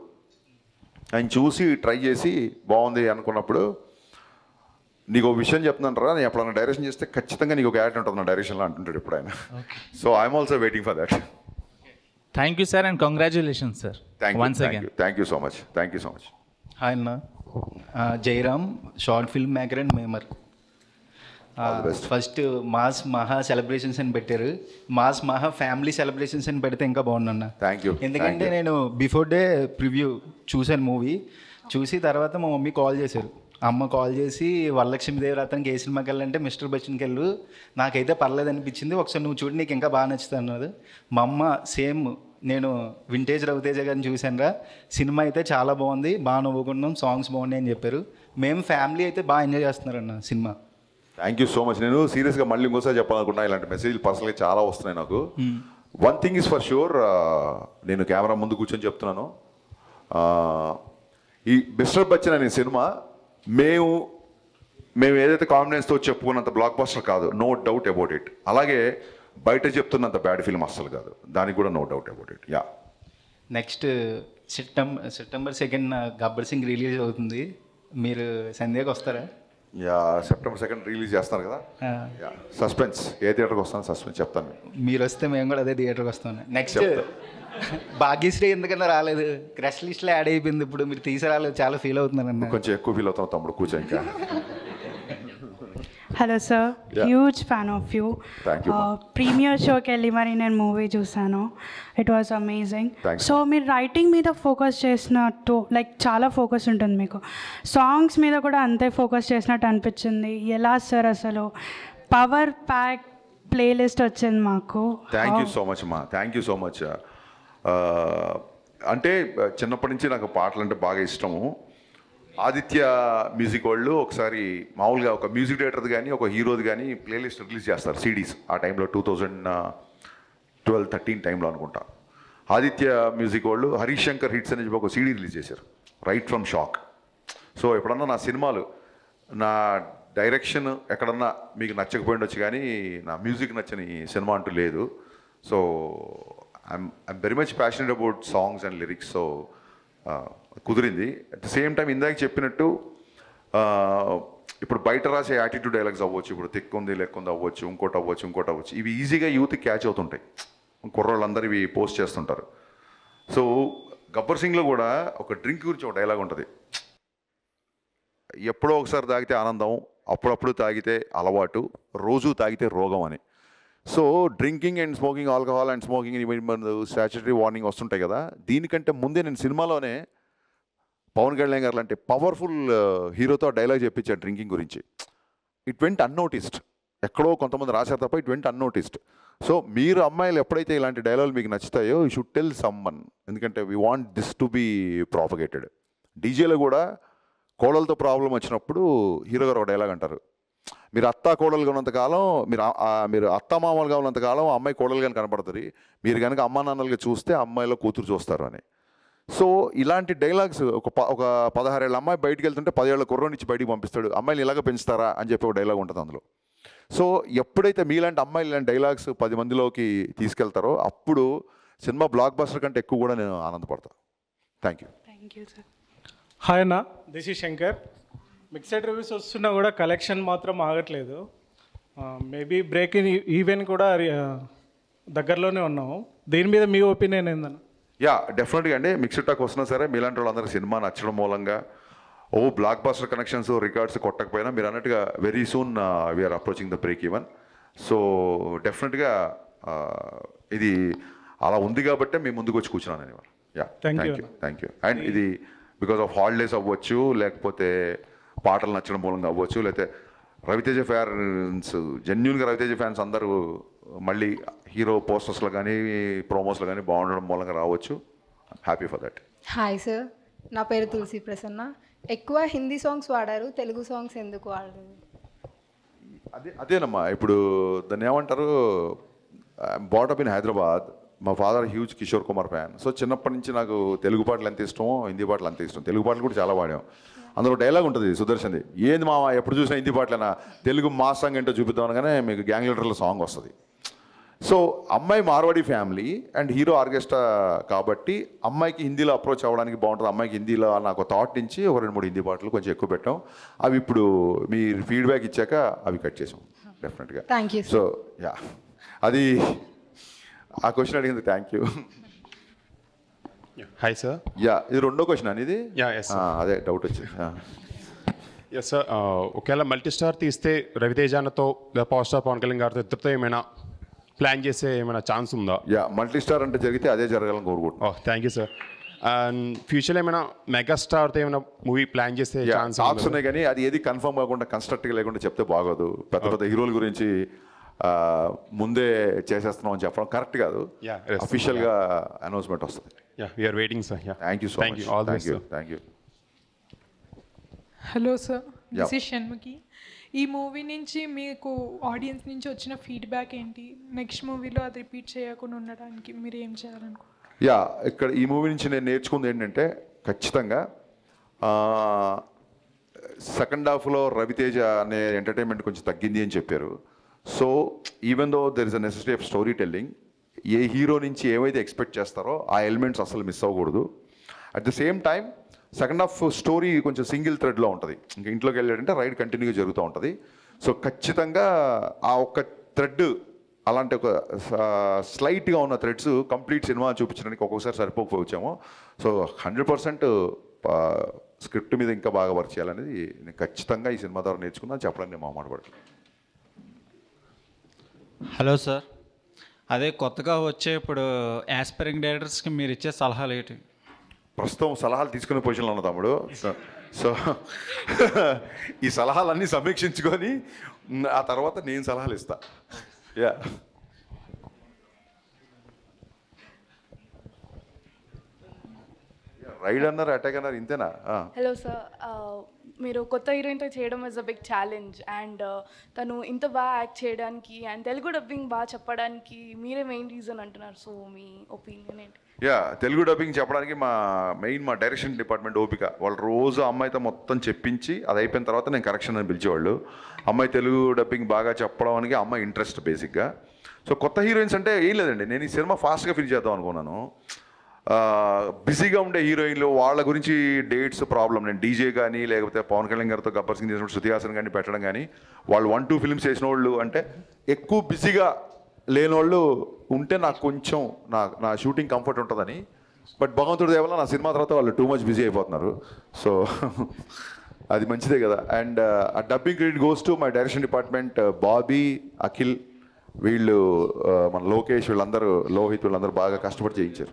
ఆయన చూసి ట్రై చేసి బాగుంది అనుకున్నప్పుడు నీకు ఒక విషయం చెప్తున్నాను నేను ఎప్పుడన్నా డైరెక్షన్ చేస్తే ఖచ్చితంగా నీకు ఒక యాడ్ ఉంటుంది నా డైరెక్షన్లో అంటుంటాడు ఇప్పుడు ఆయన so I'm also waiting for that thank you sir and congratulations sir thank you once thank again you thank you so much thank you so much hi అన్న ఆ, Jairam short film maker and memer first mass Maha celebrations అని పెట్టారు mass మహా family celebrations అని పెడితే ఇంకా బాగుందన్న thank you ఎందుకంటే నేను బిఫోర్ డే ప్రివ్యూ చూశాను మూవీ చూసి తర్వాత మా మమ్మీ కాల్ చేశారు అమ్మ కాల్ చేసి వరలక్ష్మీదేవి రతన్కి ఏ సినిమాకి వెళ్ళాలంటే మిస్టర్ బచ్చన్కి వెళ్ళు నాకైతే పర్లేదు అనిపించింది ఒకసారి నువ్వు చూడు నీకు ఇంకా బాగా నచ్చుతుంది అన్నది మా అమ్మ సేమ్ నేను వింటేజ్ రవితేజ గారిని చూశానురా సినిమా అయితే చాలా బాగుంది బాగా నవ్వుకున్నాం సాంగ్స్ బాగున్నాయి అని చెప్పారు మేము ఫ్యామిలీ అయితే బాగా ఎంజాయ్ చేస్తున్నారన్న సినిమా థ్యాంక్ యూ సో మచ్ నేను సీరియస్గా మళ్ళీ ఇంకోసారి చెప్పాలనుకుంటున్నా ఇలాంటి మెసేజ్లు పర్సనల్గా చాలా వస్తున్నాయి నాకు one thing is for sure నేను కెమెరా ముందు కూర్చొని చెప్తున్నాను Uh, ఈ మిస్టర్ బచ్చన్ అనే సినిమా మేము మేము ఏదైతే కాన్ఫిడెన్స్తో చెప్పుకున్నంత బ్లాక్ బస్టర్ కాదు నో డౌట్ అబౌట్ ఇట్ అలాగే బయట చెప్తున్నంత బ్యాడ్ ఫిల్మ్ అస్సలు కాదు దానికి కూడా no doubt about it yeah next September September second Gabbar Singh release అవుతుంది మీరు సంధ్యాకి వస్తారా యా సెప్టెంబర్ సెకండ్ రిలీజ్ చేస్తున్నారు కదా ఆ. యా సస్పెన్స్ ఏ థియేటర్కి వస్తాను సస్పెన్స్ చెప్తాను మీరు వస్తే మేము కూడా అదే థియేటర్కి వస్తాం నెక్స్ట్ చెప్తా. భాగ్యశ్రీ ఎందుకన్నా రాలేదు క్రష్ లిస్ట్లో యాడ్ అయిపోయింది ఇప్పుడు మీరు తీసుకురాలేదు చాలా ఫీల్ అవుతున్నాను అన్న కొంచెం ఎక్కువ ఫీల్ అవుతాం తమ్ముడు కూర్చో ఇంకా hello sir Yeah. Huge fan of you Thank you, ma'am. Premiere షోకి వెళ్ళి మరి నేను మూవీ చూసాను it was amazing Thanks. So మీరు రైటింగ్ మీద ఫోకస్ చేసినట్టు లైక్ చాలా ఫోకస్ ఉంటుంది మీకు సాంగ్స్ మీద కూడా అంతే ఫోకస్ చేసినట్టు అనిపించింది ఎలా సార్ అసలు పవర్ ప్యాక్ ప్లేలిస్ట్ వచ్చింది మాకు థ్యాంక్ యూ సో మచ్ మా థ్యాంక్ యూ సో మచ్ అంటే uh, చిన్నప్పటి నుంచి నాకు పాటలు అంటే బాగా ఇష్టము ఆదిత్య మ్యూజిక్ వాళ్ళు ఒకసారి మామూలుగా ఒక మ్యూజిక్ డైరెక్టర్ది కానీ ఒక హీరోది కానీ ప్లేలిస్ట్ రిలీజ్ చేస్తారు సిడీస్ ఆ టైంలో టూ థౌజండ్ ట్వెల్వ్ థర్టీన్ టైంలో అనుకుంటా ఆదిత్య మ్యూజిక్ వాళ్ళు హరీష్ శంకర్ హిట్స్ అని చెప్పి ఒక సీడీ రిలీజ్ చేశారు రైట్ ఫ్రమ్ షాక్ సో ఎప్పుడన్నా నా సినిమాలు నా డైరెక్షన్ ఎక్కడన్నా మీకు నచ్చకపోయిండొచ్చు కానీ నా మ్యూజిక్ నచ్చని సినిమా అంటూ లేదు so I'm I'm very much passionate about songs and lyrics so కుదిరింది అట్ ద సేమ్ టైం ఇందాక చెప్పినట్టు ఆ, ఇప్పుడు బయట రాసే యాటిట్యూడ్ డైలాగ్స్ అవ్వచ్చు ఇప్పుడు తిక్కుంది లెక్కుంది అవ్వచ్చు ఇంకోటి అవ్వచ్చు ఇంకోటి అవ్వచ్చు ఇవి ఈజీగా యూత్ క్యాచ్ అవుతుంటాయి కుర్రోళ్ళందరూ ఇవి పోస్ట్ చేస్తుంటారు సో గబ్బర్ సింగ్లో కూడా ఒక డ్రింక్ గురించి ఒక డైలాగ్ ఉంటుంది ఎప్పుడో ఒకసారి తాగితే ఆనందం అప్పుడప్పుడు తాగితే అలవాటు రోజు తాగితే రోగం అని so drinking and smoking alcohol and smoking ఇవి స్టాచ్యుటరీ వార్నింగ్ వస్తుంటాయి కదా దీనికంటే ముందే నేను సినిమాలోనే పవన్ కళ్యాణ్ గారు లాంటి పవర్ఫుల్ హీరోతో డైలాగ్ చెప్పించాడు డ్రింకింగ్ గురించి ఇట్ వెంట్ అన్నోటిస్డ్ ఎక్కడో కొంతమంది రాశారు తప్ప ఇట్ వెంట్ అన్నోటిస్డ్ సో మీరు అమ్మాయిలు ఎప్పుడైతే ఇలాంటి డైలాగులు మీకు నచ్చుతాయో యూ షుడ్ టెల్ సమ్మన్ ఎందుకంటే we want this to be propagated డీజేలో కూడా కోడలతో ప్రాబ్లం వచ్చినప్పుడు హీరో గారు ఒక డైలాగ్ అంటారు మీరు అత్త కోడలుగా ఉన్నంతకాలం మీరు ఆ- ఆ- మీరు అత్త మామూలుగా ఉన్నంతకాలం ఆ అమ్మాయి కోడలుగా కనపడుతుంది మీరు కనుక అమ్మా నాన్నలుగా చూస్తే అమ్మాయిలో కూతురు చూస్తారు అని సో ఇలాంటి డైలాగ్స్ ఒక ప ఒక పదహారేళ్ళ అమ్మాయి బయటికి వెళ్తుంటే పదేళ్ల కుర్రోని ఇచ్చి బయటికి పంపిస్తాడు అమ్మాయిని ఇలాగ పెంచుతారా అని చెప్పి ఒక డైలాగ్ ఉంటుంది అందులో సో ఎప్పుడైతే మీలాంటి అమ్మాయిలు ఇలాంటి డైలాగ్స్ పది మందిలోకి తీసుకెళ్తారో అప్పుడు సినిమా బ్లాక్ బస్టర్ కంటే ఎక్కువ కూడా నేను ఆనందపడతాను thank you thank you sir hi అన్న దిస్ ఈ శంకర్ మిక్సెడ్ రివ్యూస్ వస్తున్నా కూడా కలెక్షన్ మాత్రం ఆగట్లేదు మేబీ బ్రేక్ ఇన్ ఈవెన్ కూడా ఆ, దగ్గరలోనే ఉన్నాము దీని మీద మీ ఒపీనియన్ ఏందన్న యా డెఫినెట్గా అండి మిక్స్డ్ టాక్ వస్తున్నా సరే మీలాంటి వాళ్ళందరూ సినిమా నచ్చడం మూలంగా ఓ బ్లాక్ బాస్టర్ కనెక్షన్స్ రికార్డ్స్ కొట్టకపోయినా మీరు అన్నట్టుగా very soon we're approaching the break even so డెఫినెట్గా ఇది అలా ఉంది కాబట్టే మీ ముందుకు వచ్చి కూర్చున్నాను నేను ఇవాళ yeah Thank you thank you thank you and ఇది బికాస్ ఆఫ్ హాలిడేస్ అవ్వచ్చు లేకపోతే పాటలు నచ్చడం మూలంగా అవ్వచ్చు లేకపోతే రవితేజ ఫ్యాన్స్ జెన్యున్గా రవితేజ ఫ్యాన్స్ అందరూ మళ్ళీ హీరో పోస్టర్స్లో కానీ ప్రోమోస్లో కానీ బాగుండడం మూలంగా రావచ్చు happy for that hi sir నా పేరు తులసి ప్రసన్న ఎక్కువ హిందీ సాంగ్స్ వాడారు తెలుగు సాంగ్స్ ఎందుకు వాడలేదు అదే అదేనమ్మా ఇప్పుడు దాన్ని ఏమంటారు బాటప్ ఇన్ హైదరాబాద్ మా father huge Kishore Kumar fan so చిన్నప్పటి నుంచి నాకు తెలుగు పాటలు ఎంత ఇష్టమో హిందీ పాటలు అంత ఇష్టం తెలుగు పాటలు కూడా చాలా పాడాం అందులో డైలాగ్ ఉంటుంది సుదర్శన్ది ఏంది మామ ఎప్పుడు చూసినా హిందీ పాటలేనా తెలుగు మా సాంగ్ ఏంటో చూపిద్దాం అనగానే మీకు గ్యాంగ్ లీడర్ల సాంగ్ వస్తుంది సో అమ్మాయి Marwari family and hero orchestra కాబట్టి అమ్మాయికి హిందీలో అప్రోచ్ అవ్వడానికి బాగుంటుంది అమ్మాయికి హిందీలో నాకు థాట్ నుంచి ఒక రెండు మూడు హిందీ పాటలు కొంచెం ఎక్కువ పెట్టాం అవి ఇప్పుడు మీరు ఫీడ్బ్యాక్ ఇచ్చాక అవి కట్ చేసాం డెఫినెట్గా Thank you, sir. So yeah అది ఆ క్వశ్చన్ అడిగింది thank you hi sir yeah ఇది రెండో క్వశ్చన్ అని ఇది Yeah, yes, sir. ఆ, అదే డౌట్ వచ్చింది ఆ. ఎస్ సార్ ఒకవేళ మల్టీ స్టార్ తీస్తే రవితేజానతో లేదా పవర్ స్టార్ పవన్ కళ్యాణ్ గారితో ఇద్దరితో ఏమైనా ప్లాన్ చేసే ఏమైనా ఛాన్స్ ఉందా యా మల్టీ స్టార్ అంటే జరిగితే అదే జరగాలని కోరుకుంటున్నాను oh thank you sir and ఫ్యూచర్లో ఏమైనా మెగా స్టార్తో ఏమైనా మూవీ ప్లాన్ చేసే ఛాన్స్ టాక్స్ ఉన్నాయి కానీ అది ఏది కన్ఫర్మ్ కాకుండా కన్స్ట్రక్ట్గా లేకుండా చెప్తే బాగోదు పెద్ద పెద్ద హీరోల గురించి ఆ, ముందే చేసేస్తున్నాం అని చెప్పడం కరెక్ట్ కాదు Yeah, yes. అఫీషియల్గా అనౌన్స్మెంట్ వస్తుంది yeah we're waiting sir yeah thank you so Thank much you. All the thank best, you sir. Thank you hello sir Yeah. This is Shanmukhi ఈ మూవీ నుంచి మీకు ఆడియన్స్ నుంచి వచ్చిన ఫీడ్బ్యాక్ ఏంటి next మూవీలో అది రిపీట్ చేయకుండా ఉండడానికి మీరు ఏం చేయాలనుకో యా ఇక్కడ ఈ మూవీ నుంచి నేను నేర్చుకుంది ఏంటంటే ఖచ్చితంగా సెకండ్ హాఫ్లో రవితేజ అనే ఎంటర్టైన్మెంట్ కొంచెం తగ్గింది అని చెప్పారు so even though there is a necessity of story telling ఏ హీరో నుంచి ఏవైతే ఎక్స్పెక్ట్ చేస్తారో ఆ ఎలిమెంట్స్ అసలు మిస్ అవ్వకూడదు at the same time second half story కొంచెం సింగిల్ థ్రెడ్లో ఉంటుంది ఇంకా ఇంట్లోకి వెళ్ళాడంటే రైడ్ కంటిన్యూగా జరుగుతూ ఉంటుంది సో ఖచ్చితంగా ఆ ఒక్క థ్రెడ్ అలాంటి ఒక స్లైట్గా ఉన్న థ్రెడ్స్ కంప్లీట్ సినిమా చూపించడానికి ఒక్కొక్కసారి సరిపోకపోవచ్చాము సో హండ్రెడ్ పర్సెంట్ స్క్రిప్ట్ మీద ఇంకా బాగా వర్క్ చేయాలనేది నేను ఖచ్చితంగా ఈ సినిమా ద్వారా నేర్చుకున్నా చెప్పడానికి నేను మొహమాట పడట్లేదు హలో సార్ అదే కొత్తగా వచ్చే ఇప్పుడు యాస్పైరింగ్ డైరెక్టర్స్కి మీరు ఇచ్చే సలహాలు ఏంటి ప్రస్తుతం సలహాలు తీసుకునే పొజిషన్లో ఉన్న తమ్ముడు సో- సో ఈ సలహాలన్నీ సమీక్షించుకొని మ్, ఆ తర్వాత నేను సలహాలు ఇస్తా యా రైడ్ అన్నారు అటాక్ అన్నారు ఇంతేనా ఆ. హలో సార్ మీరు కొత్త హీరోయిన్తో చేయడం is a big challenge and తను ఇంత బాగా యాక్ట్ చేయడానికి అండ్ తెలుగు డబ్బింగ్ బాగా చెప్పడానికి మీరే మెయిన్ రీజన్ అంటున్నారు సో మీ ఒపీనియన్ ఏంటి యా తెలుగు డబ్బింగ్ చెప్పడానికి మా మెయిన్ మా డైరెక్షన్ డిపార్ట్మెంట్ ఓపిక వాళ్ళు రోజు అమ్మాయితో మొత్తం చెప్పించి అది అయిపోయిన తర్వాత నేను కరెక్షన్ అని పిలిచేవాళ్ళు అమ్మాయి తెలుగు డబ్బింగ్ బాగా చెప్పడానికి అమ్మాయి ఇంట్రెస్ట్ బేసిక్గా సో కొత్త హీరోయిన్స్ అంటే ఏం లేదండి నేను ఈ సినిమా ఫాస్ట్గా ఫిల్ చేద్దాం అనుకున్నాను ఆ, బిజీగా ఉండే హీరోయిన్లు వాళ్ళ గురించి డేట్స్ ప్రాబ్లం నేను డీజే కానీ లేకపోతే పవన్ కళ్యాణ్ గారితో గబ్బర్ సింగ్ చేసిన శృతి హాసన్ కానీ పెట్టడం కానీ వాళ్ళు వన్ టూ ఫిల్మ్స్ చేసిన వాళ్ళు అంటే ఎక్కువ బిజీగా లేని వాళ్ళు ఉంటే నాకు కొంచెం నా నా షూటింగ్ కంఫర్ట్ ఉంటుందని బట్ భగవంతుడి దేవల్ల నా సినిమా తర్వాత వాళ్ళు టూ మచ్ బిజీ అయిపోతున్నారు సో అది మంచిదే కదా అండ్ ఆ dubbing credit goes to my direction department Bobby Akhil వీళ్ళు ఆ, మన లోకేష్ వీళ్ళందరూ లోహిత్ వీళ్ళందరూ బాగా కష్టపడి చేయించారు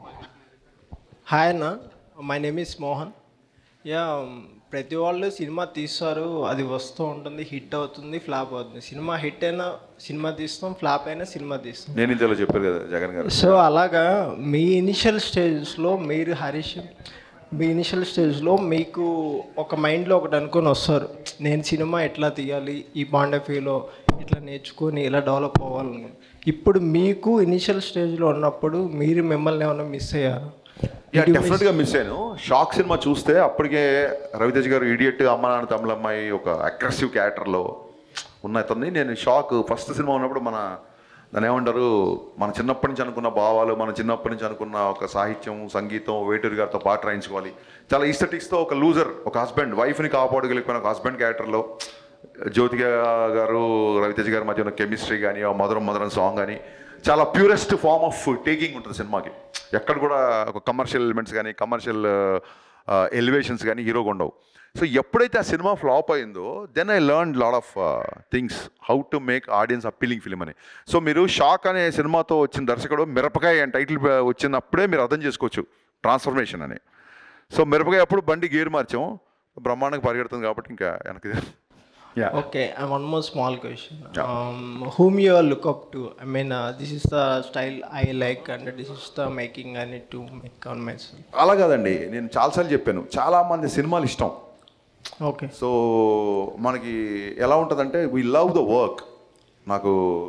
హాయ్ అన్న my name is Mohan yeah ప్రతి వాళ్ళు సినిమా తీస్తారు అది వస్తూ ఉంటుంది హిట్ అవుతుంది ఫ్లాప్ అవుతుంది సినిమా హిట్ అయినా సినిమా తీస్తాం ఫ్లాప్ అయినా సినిమా తీస్తాం నేను ఇంతలో చెప్పారు కదా జగన్ గారు సో అలాగా మీ ఇనిషియల్ స్టేజ్లో మీరు హరీష్ మీ ఇనిషియల్ స్టేజ్లో మీకు ఒక మైండ్లో ఒకటి అనుకొని వస్తారు నేను సినిమా ఎట్లా తీయాలి ఈ పాయింట్ ఆఫ్ వ్యూలో ఇట్లా నేర్చుకొని ఇలా డెవలప్ అవ్వాలను ఇప్పుడు మీకు ఇనిషియల్ స్టేజ్లో ఉన్నప్పుడు మీరు మిమ్మల్ని ఏమైనా మిస్ అయ్యారు యా డెఫినెట్గా మిస్ అయ్యాను షాక్ సినిమా చూస్తే అప్పటికే రవితేజ్ గారు ఇడియట్ అమ్మ నాన్న తమిళ అమ్మాయి ఒక అగ్రెసివ్ క్యారెక్టర్లో ఉన్న అతన్ని నేను షాక్ ఫస్ట్ సినిమా ఉన్నప్పుడు మన దాని ఏమంటారు మన చిన్నప్పటి నుంచి అనుకున్న భావాలు మన చిన్నప్పటి నుంచి అనుకున్న ఒక సాహిత్యం సంగీతం వేటూరి గారితో పాట రాయించుకోవాలి చాలా ఈస్థెటిక్స్తో ఒక లూజర్ ఒక హస్బెండ్ వైఫ్ని కాపాడగలిగిపోయిన ఒక హస్బెండ్ క్యారెక్టర్లో జ్యోతిక గారు రవితేజ్ గారి మధ్య ఉన్న కెమిస్ట్రీ కానీ ఆ మధురం మధురం సాంగ్ కానీ చాలా ప్యూరెస్ట్ ఫార్మ్ ఆఫ్ టేకింగ్ ఉంటుంది సినిమాకి ఎక్కడ కూడా ఒక కమర్షియల్ ఎలిమెంట్స్ కానీ కమర్షియల్ ఎలివేషన్స్ కానీ హీరోగా ఉండవు సో ఎప్పుడైతే ఆ సినిమా ఫ్లాప్ అయిందో then I learn lot of things how to make audience appealing film అని సో మీరు షాక్ అనే సినిమాతో వచ్చిన దర్శకుడు మిరపకాయ అని టైటిల్ వచ్చినప్పుడే మీరు అర్థం చేసుకోవచ్చు ట్రాన్స్ఫర్మేషన్ అని సో మిరపకాయ అప్పుడు బండి గేర్ మార్చాం బ్రహ్మాండంగా పరిగెడుతుంది కాబట్టి ఇంకా వెనక్కి yeah okay one more small question whom you are look up to I mean this is the style I like and this is the making అని టు మేక్ ఆన్ మై అలా కాదండి నేను చాలాసార్లు చెప్పాను చాలామంది సినిమాలు ఇష్టం ఓకే సో మనకి ఎలా ఉంటుందంటే వీ లవ్ ద వర్క్ నాకు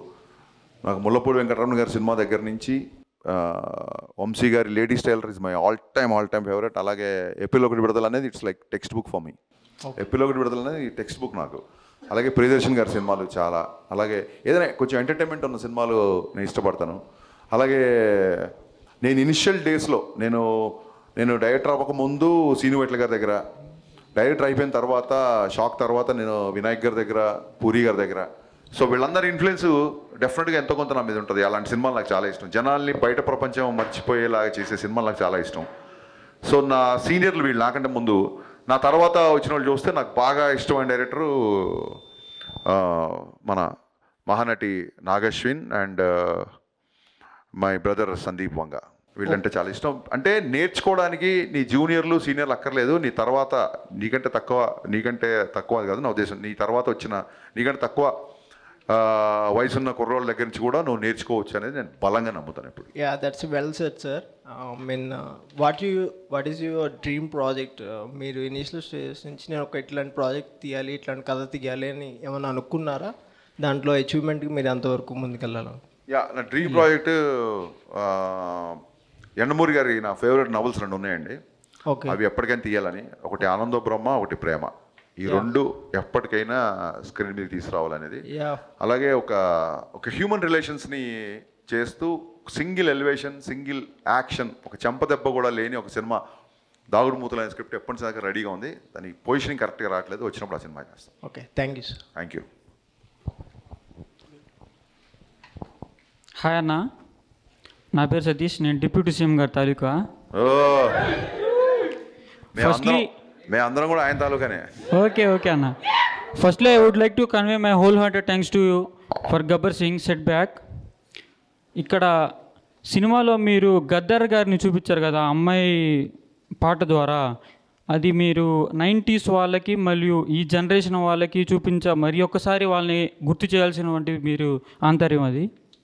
నాకు ముల్లపూడి వెంకటరమణ గారి సినిమా దగ్గర నుంచి ఆ, వంశీ గారి lady tailor is my all time all time favourite అలాగే ఎపిల్ ఒకటి విడుదల అనేది it's like text book for me April ఒకటి విడుదల అనేది టెక్స్ట్ బుక్ నాకు అలాగే ప్రియదర్శన్ గారి సినిమాలు చాలా అలాగే ఏదైనా కొంచెం ఎంటర్టైన్మెంట్ ఉన్న సినిమాలు నేను ఇష్టపడతాను అలాగే నేను ఇనిషియల్ డేస్లో నేను నేను డైరెక్టర్ అవ్వక ముందు సీను వెట్ల గారి దగ్గర డైరెక్టర్ అయిపోయిన తర్వాత షాక్ తర్వాత నేను వినాయక్ గారి దగ్గర పూరి గారి దగ్గర సో వీళ్ళందరి ఇన్ఫ్లుయెన్స్ డెఫినెట్గా ఎంతో కొంత నా మీద ఉంటుంది అలాంటి సినిమాలు నాకు చాలా ఇష్టం జనాల్ని బయట ప్రపంచం మర్చిపోయేలాగా చేసే సినిమాలు నాకు చాలా ఇష్టం సో నా సీనియర్లు వీళ్ళు నాకంటే ముందు నా తర్వాత వచ్చిన వాళ్ళు చూస్తే నాకు బాగా ఇష్టమైన డైరెక్టరు ఆ, మన Mahanati Nagashwin and my brother Sandeep Vanga వీళ్ళంటే చాలా ఇష్టం అంటే నేర్చుకోవడానికి నీ జూనియర్లు సీనియర్లు అక్కర్లేదు నీ తర్వాత నీకంటే తక్కువ నీకంటే తక్కువ కాదు నా ఉద్దేశం నీ తర్వాత వచ్చిన నీకంటే తక్కువ ఆ, వయసున్న కుర్రోళ్ళ దగ్గర నుంచి కూడా నువ్వు నేర్చుకోవచ్చు అనేది నేను బలంగా నమ్ముతాను ఇప్పుడు yeah that's well set sir mean what you what is your dream project మీరు ఇనీషియల్ స్టేజ్ నుంచి నేను ఒక ఇట్లాంటి ప్రాజెక్ట్ తీయాలి ఇట్లాంటి కథ తీయాలి అని ఏమైనా అనుకున్నారా దాంట్లో అచీవ్మెంట్కి మీరు ఎంతవరకు ముందుకెళ్ళాలి యా నా డ్రీమ్ ప్రాజెక్ట్ ఎండమూరి గారి నా ఫేవరెట్ నవల్స్ రెండు ఉన్నాయండి Okay. అవి ఎప్పటికైనా తీయాలని ఒకటి ఆనందో బ్రహ్మ ఒకటి ప్రేమ ఈ Yeah. రెండు ఎప్పటికైనా స్క్రీన్ మీద తీసుకురావాలనేది Yeah. అలాగే ఒక ఒక హ్యూమన్ రిలేషన్స్ని చేస్తూ సింగిల్ ఎలివేషన్ సింగిల్ యాక్షన్ ఒక చెంపదెబ్బ కూడా లేని ఒక సినిమా దాగుడు మూతలైన స్క్రిప్ట్ ఎప్పటి నుంచి దాకా రెడీగా ఉంది దాని పొజిషనింగ్ కరెక్ట్గా రావట్లేదు వచ్చినప్పుడు ఆ సినిమా చేస్తాం okay thank you sir thank you hi అన్న నా పేరు సతీష్ నేను డిప్యూటీ సీఎం గారి తాలూకా ఓ మేము Firstly- అందరం మేము అందరం కూడా ఆయన తాలూకానే ఓకే ఓకే అన్న firstly I would like to convey my whole hearted thanks to you for Gabbar Singh set back ఇక్కడ సినిమాలో మీరు గద్దర్ గారిని చూపించారు కదా అమ్మాయి పాట ద్వారా అది మీరు నైంటీస్ వాళ్ళకి మరియు ఈ జనరేషన్ వాళ్ళకి చూపించ మరి ఒక్కసారి వాళ్ళని గుర్తు చేయాల్సినటువంటి మీరు ఆంతర్యం అది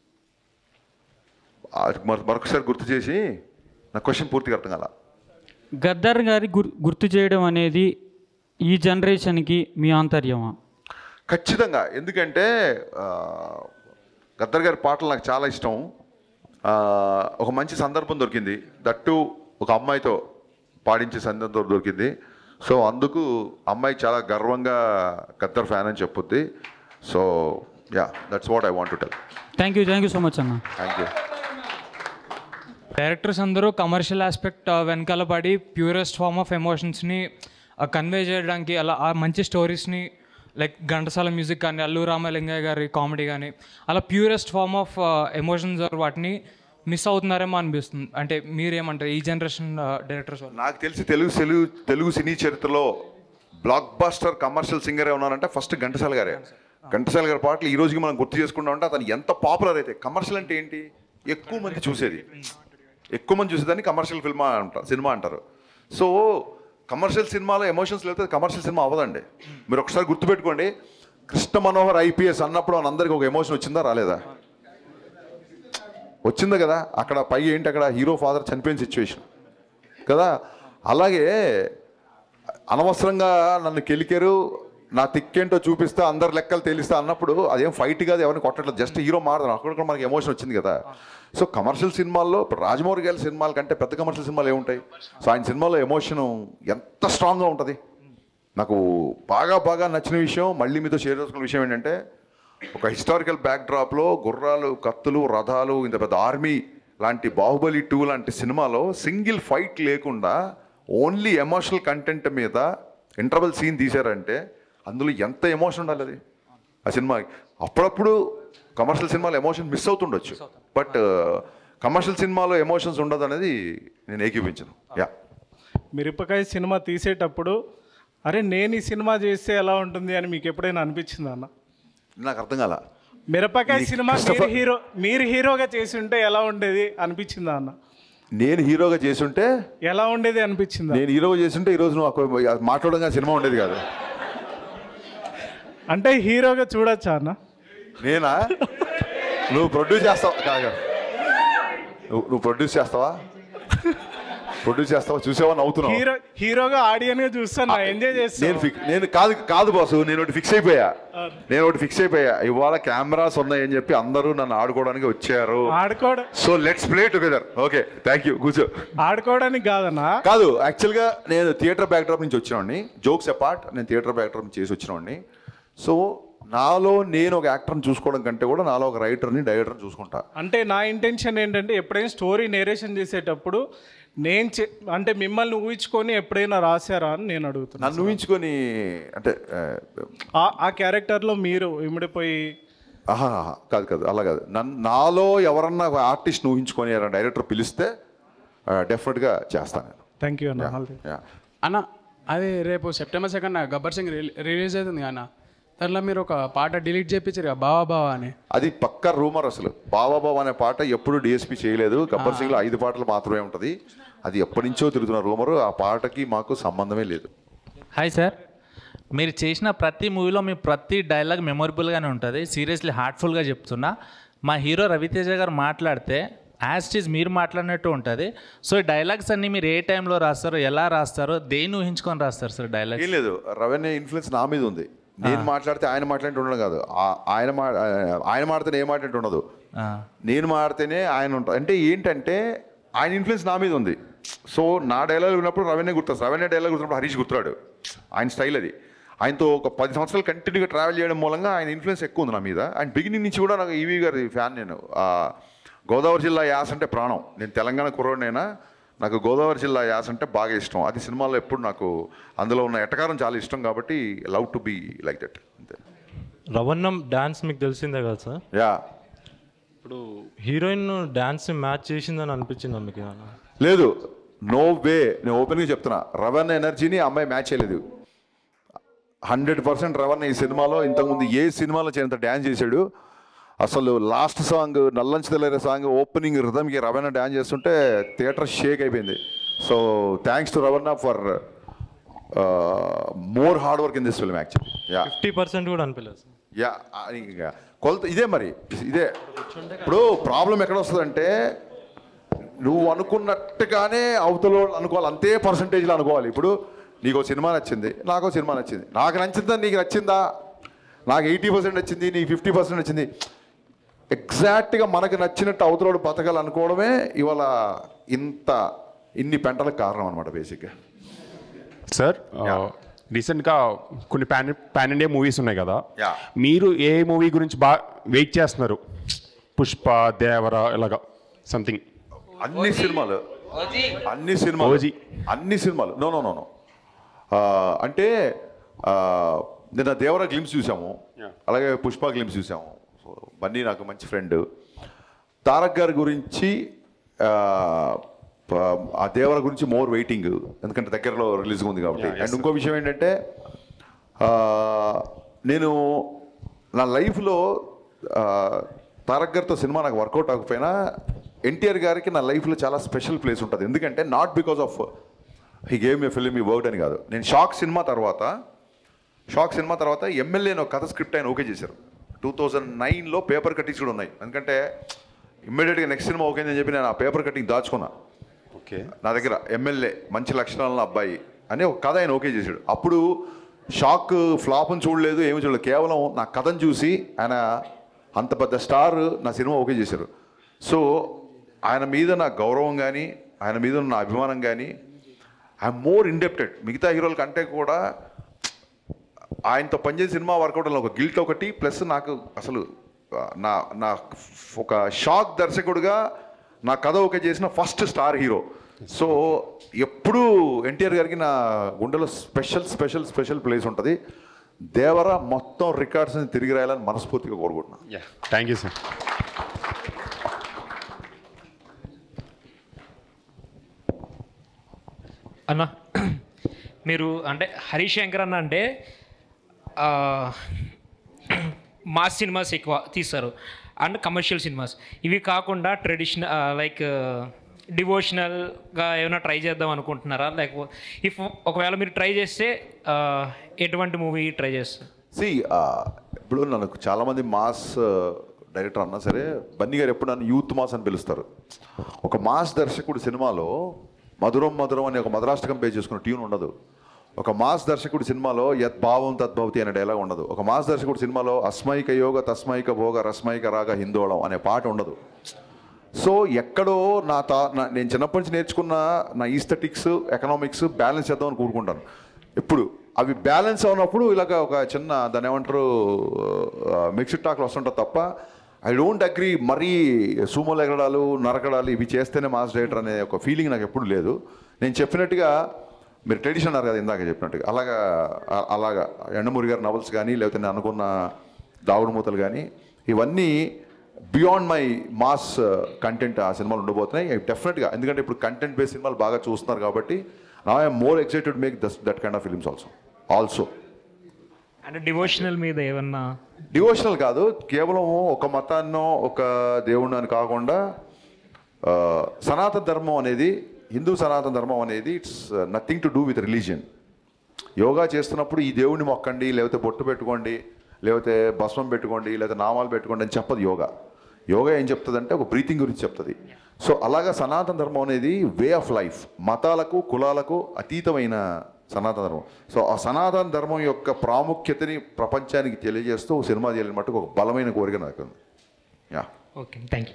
ఆ, మర- మరొకసారి గుర్తు చేసి నా క్వశ్చన్ పూర్తిగా అర్థం కాల గద్దర్ గారి గుర్ గుర్తు చేయడం అనేది ఈ జనరేషన్కి మీ ఆంతర్యమా ఖచ్చితంగా ఎందుకంటే ఆ, గద్దర్ గారి పాటలు నాకు చాలా ఇష్టం ఆ, ఒక మంచి సందర్భం దొరికింది దట్టు ఒక అమ్మాయితో పాడించే సందర్భం దొరికింది సో అందుకు అమ్మాయి చాలా గర్వంగా గద్దర్ ఫ్యాన్ అని చెప్పుద్ది so yeah that's what I want to tell thank you thank you so much అన్న థ్యాంక్ యూ డైరెక్టర్స్ అందరూ కమర్షియల్ ఆస్పెక్ట్ వెనకాల పడి ప్యూరెస్ట్ ఫార్మ్ ఆఫ్ ఎమోషన్స్ని కన్వే చేయడానికి అలా ఆ మంచి స్టోరీస్ని లైక్ ఘంటసాల మ్యూజిక్ కానీ అల్లు రామలింగయ్య గారి కామెడీ కానీ అలా ప్యూరెస్ట్ ఫార్మ్ ఆఫ్ ఎమోషన్స్ వాటిని మిస్ అవుతున్నారేమో అనిపిస్తుంది అంటే మీరేమంటారు ఈ జనరేషన్ డైరెక్టర్స్ వాళ్ళు నాకు తెలిసి తెలుగు తెలుగు తెలుగు సినీ చరిత్రలో బ్లాక్ బాస్టర్ కమర్షియల్ సింగర్ ఉన్నారంటే ఫస్ట్ ఘంటసాల గారే ఘంటసాల గారి పాటలు ఈ రోజుకి మనం గుర్తు చేసుకుంటా ఉంటే అతను ఎంత పాపులర్ అయితే కమర్షియల్ అంటే ఏంటి ఎక్కువ మంది చూసేది ఎక్కువ మంది చూసేదాన్ని కమర్షియల్ ఫిల్మ్ అంటారు సినిమా అంటారు సో కమర్షియల్ సినిమాలో ఎమోషన్స్ లేకపోతే కమర్షియల్ సినిమా అవ్వదండి మీరు ఒకసారి గుర్తుపెట్టుకోండి కృష్ణ మనోహర్ ఐపీఎస్ అన్నప్పుడు అందరికి ఒక ఎమోషన్ వచ్చిందా రాలేదా వచ్చిందా కదా అక్కడ పై ఏంటి అక్కడ హీరో ఫాదర్ చనిపోయిన సిచ్యువేషన్ కదా అలాగే అనవసరంగా నన్ను కెలికారు నా తిక్కేంటో చూపిస్తా అందరు లెక్కలు తేలిస్తా అన్నప్పుడు అదేం ఫైట్ కాదు ఎవరిని కొట్టట్లేదు జస్ట్ హీరో మాడదాం అక్కడ కూడా మనకి ఎమోషన్ వచ్చింది కదా సో కమర్షియల్ సినిమాల్లో ఇప్పుడు రాజమౌళి గారి సినిమాల కంటే పెద్ద కమర్షియల్ సినిమాలు ఏముంటాయి సో ఆయన సినిమాలో ఎమోషన్ ఎంత స్ట్రాంగ్గా ఉంటుంది నాకు బాగా బాగా నచ్చిన విషయం మళ్ళీ మీతో షేర్ చేసుకున్న విషయం ఏంటంటే ఒక హిస్టారికల్ బ్యాక్డ్రాప్లో గుర్రాలు కత్తులు రథాలు ఇంత పెద్ద ఆర్మీ లాంటి బాహుబలి టూ లాంటి సినిమాలో సింగిల్ ఫైట్ లేకుండా ఓన్లీ ఎమోషనల్ కంటెంట్ మీద ఇంటర్వల్ సీన్ తీశారంటే అందులో ఎంత ఎమోషన్ ఉండాలి అది ఆ సినిమా అప్పుడప్పుడు కమర్షియల్ సినిమాలో ఎమోషన్ మిస్ అవుతుండొచ్చు బట్ కమర్షియల్ సినిమాలో ఎమోషన్స్ ఉండదు అనేది నేను ఏకీపించను యా మిరపకాయ సినిమా తీసేటప్పుడు అరే నేను ఈ సినిమా చేస్తే ఎలా ఉంటుంది అని మీకు ఎప్పుడైనా అనిపించిందా అన్న నాకు అర్థం కాల మిరపకాయ ఇది సినిమా మీరు Christopher- హీరో మీరు హీరోగా చేసి ఉంటే ఎలా ఉండేది అనిపించిందా అన్న నేను హీరోగా చేసుంటే ఎలా ఉండేది అనిపించిందా నేను హీరోగా చేస్తుంటే ఈరోజు నువ్వు అక్కడ మాట్లాడడం సినిమా ఉండేది కాదు అంటే హీరోగా చూడొచ్చా అన్న నేనా నువ్వు ప్రొడ్యూస్ చేస్తావు కాదు కాదు. నువ్వు నువ్వు ప్రొడ్యూస్ చేస్తావా ప్రొడ్యూస్ చేస్తావా చూసావా నవ్వుతున్నావు హీరో హీరోగా ఆడియన్ గా చూస్తాను ఎంజాయ్ నేను చేస్తాను ఫిక్ నేను కాదు కాదు బాసు నేను ఒకటి ఫిక్స్ అయిపోయా నేను ఒకటి ఫిక్స్ అయిపోయా ఇవాళ కెమెరాస్ ఉన్నాయని చెప్పి అందరూ నన్ను ఆడుకోవడానికి వచ్చారు ఆడుకోవడం so let's play together okay thank you కూర్చో ఆడుకోవడానికి కాదన్నా కాదు యాక్చువల్గా నేను థియేటర్ బ్యాక్డ్రాప్ నుంచి వచ్చినవాడిని జోక్స్ అపార్ట్ నేను థియేటర్ బ్యాక్డ్రాప్ నుంచి చేసి వచ్చినవాడిని సో నాలో నేను ఒక యాక్టర్ని చూసుకోవడం కంటే కూడా నాలో ఒక రైటర్ని డైరెక్టర్ని చూసుకుంటా అంటే నా ఇంటెన్షన్ ఏంటంటే ఎప్పుడైనా స్టోరీ నేరేషన్ చేసేటప్పుడు నేను చే- అంటే మిమ్మల్ని ఊహించుకొని ఎప్పుడైనా రాశారా అని నేను అడుగుతున్నాను నన్ను ఊహించుకొని అంటే ఆ, ఆ- ఆ క్యారెక్టర్లో మీరు ఇమిడిపోయి ఆహా ఆహా, కాదు కాదు అలా కాదు నన్ను నాలో ఎవరన్నా ఒక ఆర్టిస్ట్ ఊహించుకొని డైరెక్టర్ పిలిస్తే డెఫినెట్గా చేస్తాను నేను థ్యాంక్ యూ అన్న Yeah. అన్న అది రేపు September second Gabbar Singh release అవుతుంది అన్న దాంట్లో మీరు ఒక పాట డిలీట్ చేయించారు కదా బావా బావా అని అది పక్క రూమర్ అసలు బావా బావా అనే పాట ఎప్పుడు డిఎస్పి చేయలేదు గబ్బర్ సింగ్లో ఐదు పాటలు మాత్రమే ఉంటుంది అది ఎప్పటి నుంచో తిరుగుతున్న రూమరు ఆ పాటకి మాకు సంబంధమే లేదు హాయ్ సార్ మీరు చేసిన ప్రతి మూవీలో మీ ప్రతి డైలాగ్ మెమొరబుల్గానే ఉంటుంది సీరియస్లీ హార్ట్ఫుల్గా చెప్తున్నా మా హీరో రవితేజ గారు మాట్లాడితే యాజ్ ఇట్ ఈజ్ మీరు మాట్లాడినట్టు ఉంటుంది సో ఈ డైలాగ్స్ అన్ని మీరు ఏ టైంలో రాస్తారో ఎలా రాస్తారో దేన్ని ఊహించుకొని రాస్తారు సార్ డైలాగ్స్ ఏం లేదు రవెన్యూ ఇన్ఫ్లుయెన్స్ నా మీద ఉంది నేను మాట్లాడితే ఆయన మాట్లాడితే ఉండడం కాదు ఆ- ఆయన మా ఆయన మాడితే నేను మాట్లాడితే ఉండదు నేను మాడితేనే ఆయన ఉంటాడు అంటే ఏంటంటే ఆయన ఇన్ఫ్లుయెన్స్ నా మీద ఉంది సో నా డైలాగ్ ఉన్నప్పుడు రవెన్యూ గుర్తొస్తుంది రవెన్యూ డైలాగ్ గుర్తున్నప్పుడు హరీష్ గుర్తురాడు ఆయన స్టైల్ అది ఆయనతో ఒక పది సంవత్సరాలు కంటిన్యూగా ట్రావెల్ చేయడం మూలంగా ఆయన ఇన్ఫ్లుయెన్స్ ఎక్కువ ఉంది నా మీద అండ్ బిగినింగ్ నుంచి కూడా నాకు ఈవీ గారి ఫ్యాన్ నేను ఆ, గోదావరి జిల్లా యాస అంటే ప్రాణం నేను తెలంగాణ కుర్రోడినైనా నాకు గోదావరి జిల్లా యాస అంటే బాగా ఇష్టం అది సినిమాలో ఎప్పుడు నాకు అందులో ఉన్న ఎటకారం చాలా ఇష్టం కాబట్టి love to be like that అంతే రవణం డ్యాన్స్ మీకు తెలిసిందే కదా సార్ యా ఇప్పుడు హీరోయిన్ డ్యాన్స్ మ్యాచ్ చేసిందని అనిపించిందా మీకు ఏమన్నా? లేదు నో వే నేను ఓపెన్గా చెప్తున్నా రవన్ ఎనర్జీని ఆ అమ్మాయి మ్యాచ్ చేయలేదు హండ్రెడ్ పర్సెంట్ రవన్ ఈ సినిమాలో ఇంతకుముందు ఏ సినిమాలో చేయనంత డ్యాన్స్ చేశాడు అసలు లాస్ట్ సాంగ్ నల్లంచి తెల్లరే సాంగ్ ఓపెనింగ్ రిథమ్కి రవణ డ్యాన్స్ చేస్తుంటే థియేటర్ షేక్ అయిపోయింది సో థ్యాంక్స్ టు రవణ for more hard work in this film actually yeah fifty percent కూడా అనిపించలేదు సార్ యా ఆ, ఇంకా కొలత ఇదే మరి ఇదే ఇప్పుడు ప్రాబ్లం ఎక్కడ వస్తుందంటే నువ్వు అనుకున్నట్టుగానే అవతల వాళ్ళు అనుకోవాలి అంతే పర్సంటేజ్లో అనుకోవాలి ఇప్పుడు నీకు ఒక సినిమా నచ్చింది నాకు ఒక సినిమా నచ్చింది నాకు నచ్చిందా నీకు నచ్చిందా నాకు ఎయిటీ పర్సెంట్ నచ్చింది నీకు ఫిఫ్టీ పర్సెంట్ నచ్చింది ఎగ్జాక్ట్గా మనకు నచ్చినట్టు అవతలోడు బతకాలి అనుకోవడమే ఇవాళ ఇంత ఇన్ని పెంటలకు కారణం అనమాట బేసిక్గా సార్ రీసెంట్గా కొన్ని పాన్ పాన్ ఇండియా మూవీస్ ఉన్నాయి కదా Yeah. మీరు ఏ మూవీ గురించి బాగా వెయిట్ చేస్తున్నారు పుష్ప దేవర ఇలాగా సంథింగ్ అన్ని సినిమాలు అన్ని సినిమాలు ఓజీ. అన్ని సినిమాలు నో నో నో నో అంటే ఆ, నిన్న దేవర గ్లిమ్స్ చూసాము అలాగే పుష్ప గ్లిమ్స్ చూసాము సో బన్నీ నాకు మంచి ఫ్రెండ్ తారక్ గారి గురించి ఆ, ప- ఆ దేవర గురించి మోర్ వెయిటింగ్ ఎందుకంటే దగ్గరలో రిలీజ్ ఉంది కాబట్టి Yeah, yes, అండ్ sir. ఇంకో విషయం ఏంటంటే ఆ, నేను నా లైఫ్లో ఆ, తారక్ గారితో సినిమా నాకు వర్కౌట్ అవ్వకపోయినా ఎన్టీఆర్ గారికి నా లైఫ్లో చాలా స్పెషల్ ప్లేస్ ఉంటుంది ఎందుకంటే not because of he game a film ఈ వర్డ్ అని కాదు నేను షాక్ సినిమా తర్వాత షాక్ సినిమా తర్వాత ఎమ్మెల్యే ఒక కథ స్క్రిప్ట్ ఆయన ఓకే చేశారు టూ థౌజండ్ నైన్లో పేపర్ కట్టింగ్స్ కూడా ఉన్నాయి ఎందుకంటే ఇమ్మీడియట్గా నెక్స్ట్ సినిమా ఓకే అని చెప్పి నేను ఆ పేపర్ కటింగ్ దాచుకున్నా ఓకే నా దగ్గర ఎమ్మెల్యే మంచి లక్షణాలను అబ్బాయి అని ఒక కథ ఆయన ఓకే చేశాడు అప్పుడు షాక్ ఫ్లాప్ని చూడలేదు ఏమి చూడలేదు కేవలం నా కథను చూసి ఆయన అంత పెద్ద స్టార్ నా సినిమా ఓకే చేశారు సో ఆయన మీద నా గౌరవం కానీ ఆయన మీద ఉన్న నా అభిమానం కానీ ఐఎమ్ మోర్ ఇండెప్టెడ్ మిగతా హీరోల కంటే కూడా ఆయనతో పనిచేసే సినిమా వర్కౌట్ ఒక గిల్ట్ ఒకటి ప్లస్ నాకు అసలు ఆ, నా నా ఒక షాక్ దర్శకుడిగా నా కథ ఓకే చేసిన ఫస్ట్ స్టార్ హీరో సో ఎప్పుడూ ఎన్టీఆర్ గారికి నా గుండెలో స్పెషల్ స్పెషల్ స్పెషల్ ప్లేస్ ఉంటుంది దేవర మొత్తం రికార్డ్స్ని తిరిగి రాయాలని మనస్ఫూర్తిగా కోరుకుంటున్నాను యా థ్యాంక్ యూ సార్ అన్న మీరు అంటే హరీష్ శంకర్ అన్న అంటే ఆ, మాస్ సినిమాస్ ఎక్కువ తీస్తారు అండ్ కమర్షియల్ సినిమాస్ ఇవి కాకుండా ట్రెడిషనల్ లైక్ డివోషనల్గా ఏమైనా ట్రై చేద్దాం అనుకుంటున్నారా లేకపోతే ఇఫ్ ఒకవేళ మీరు ట్రై చేస్తే ఆ, ఎటువంటి మూవీ ట్రై చేస్తారు సి ఇప్పుడు నన్ను చాలామంది మాస్ డైరెక్టర్ అన్నా సరే బన్నీ గారు ఎప్పుడు నన్ను యూత్ మాస్ అని పిలుస్తారు ఒక మాస్ దర్శకుడు సినిమాలో మధురం మధురం అనే ఒక మధురాష్టకం పే చేసుకున్న ట్యూన్ ఉండదు ఒక మాస్ దర్శకుడు సినిమాలో యత్ భావం తద్భవతి అనే డైలాగ్ ఉండదు ఒక మాస్ దర్శకుడు సినిమాలో అస్మైక యోగ తస్మైక భోగ రస్మైక రాగ హిందోళం అనే పాట ఉండదు సో ఎక్కడో నా తా నా నేను చిన్నప్పటి నుంచి నేర్చుకున్న నా ఈస్థెటిక్స్ ఎకనామిక్స్ బ్యాలెన్స్ చేద్దామని కూరుకుంటాను ఎప్పుడు అవి బ్యాలెన్స్ అవునప్పుడు ఇలాగ ఒక చిన్న దాని ఏమంటారు మిక్స్డ్ టాక్లు వస్తుంటుంది తప్ప ఐ డోంట్ అగ్రీ మరీ సూమోలు ఎగరడాలు నరకడాలు ఇవి చేస్తేనే మాస్ డైరెక్టర్ అనే ఒక ఫీలింగ్ నాకు ఎప్పుడు లేదు నేను చెప్పినట్టుగా మీరు ట్రెడిషన్ అన్నారు కదా ఇందాక చెప్పినట్టుగా అలాగా అ- అలాగా ఎండమూరి గారి నవల్స్ కానీ లేకపోతే నేను అనుకున్న దావుడు మూతలు కానీ ఇవన్నీ బియాండ్ మై మాస్ కంటెంట్ ఆ సినిమాలు ఉండబోతున్నాయి డెఫినెట్గా ఎందుకంటే ఇప్పుడు కంటెంట్ బేస్ సినిమాలు బాగా చూస్తున్నారు కాబట్టి నా I'm more excited make this that kind of films also also అంటే డివోషనల్ మీద ఏమన్నా డివోషనల్ కాదు కేవలం ఒక మతాన్నో ఒక దేవుణ్ణి అని కాకుండా ఆ, సనాతన ధర్మం అనేది హిందూ సనాతన ధర్మం అనేది it's nothing to do with religion yoga చేస్తున్నప్పుడు ఈ దేవుణ్ణి మొక్కండి లేకపోతే బొట్టు పెట్టుకోండి లేకపోతే భస్మం పెట్టుకోండి లేకపోతే నామాలు పెట్టుకోండి అని చెప్పదు యోగా యోగా ఏం చెప్తుందంటే ఒక బ్రీతింగ్ గురించి చెప్తుంది సో అలాగా సనాతన ధర్మం అనేది వే ఆఫ్ లైఫ్ మతాలకు కులాలకు అతీతమైన సనాతన ధర్మం సో ఆ సనాతన ధర్మం యొక్క ప్రాముఖ్యతని ప్రపంచానికి తెలియజేస్తూ ఒక సినిమా చేయాలని మటుకు ఒక బలమైన కోరిక నాకు ఉంది yeah okay thank you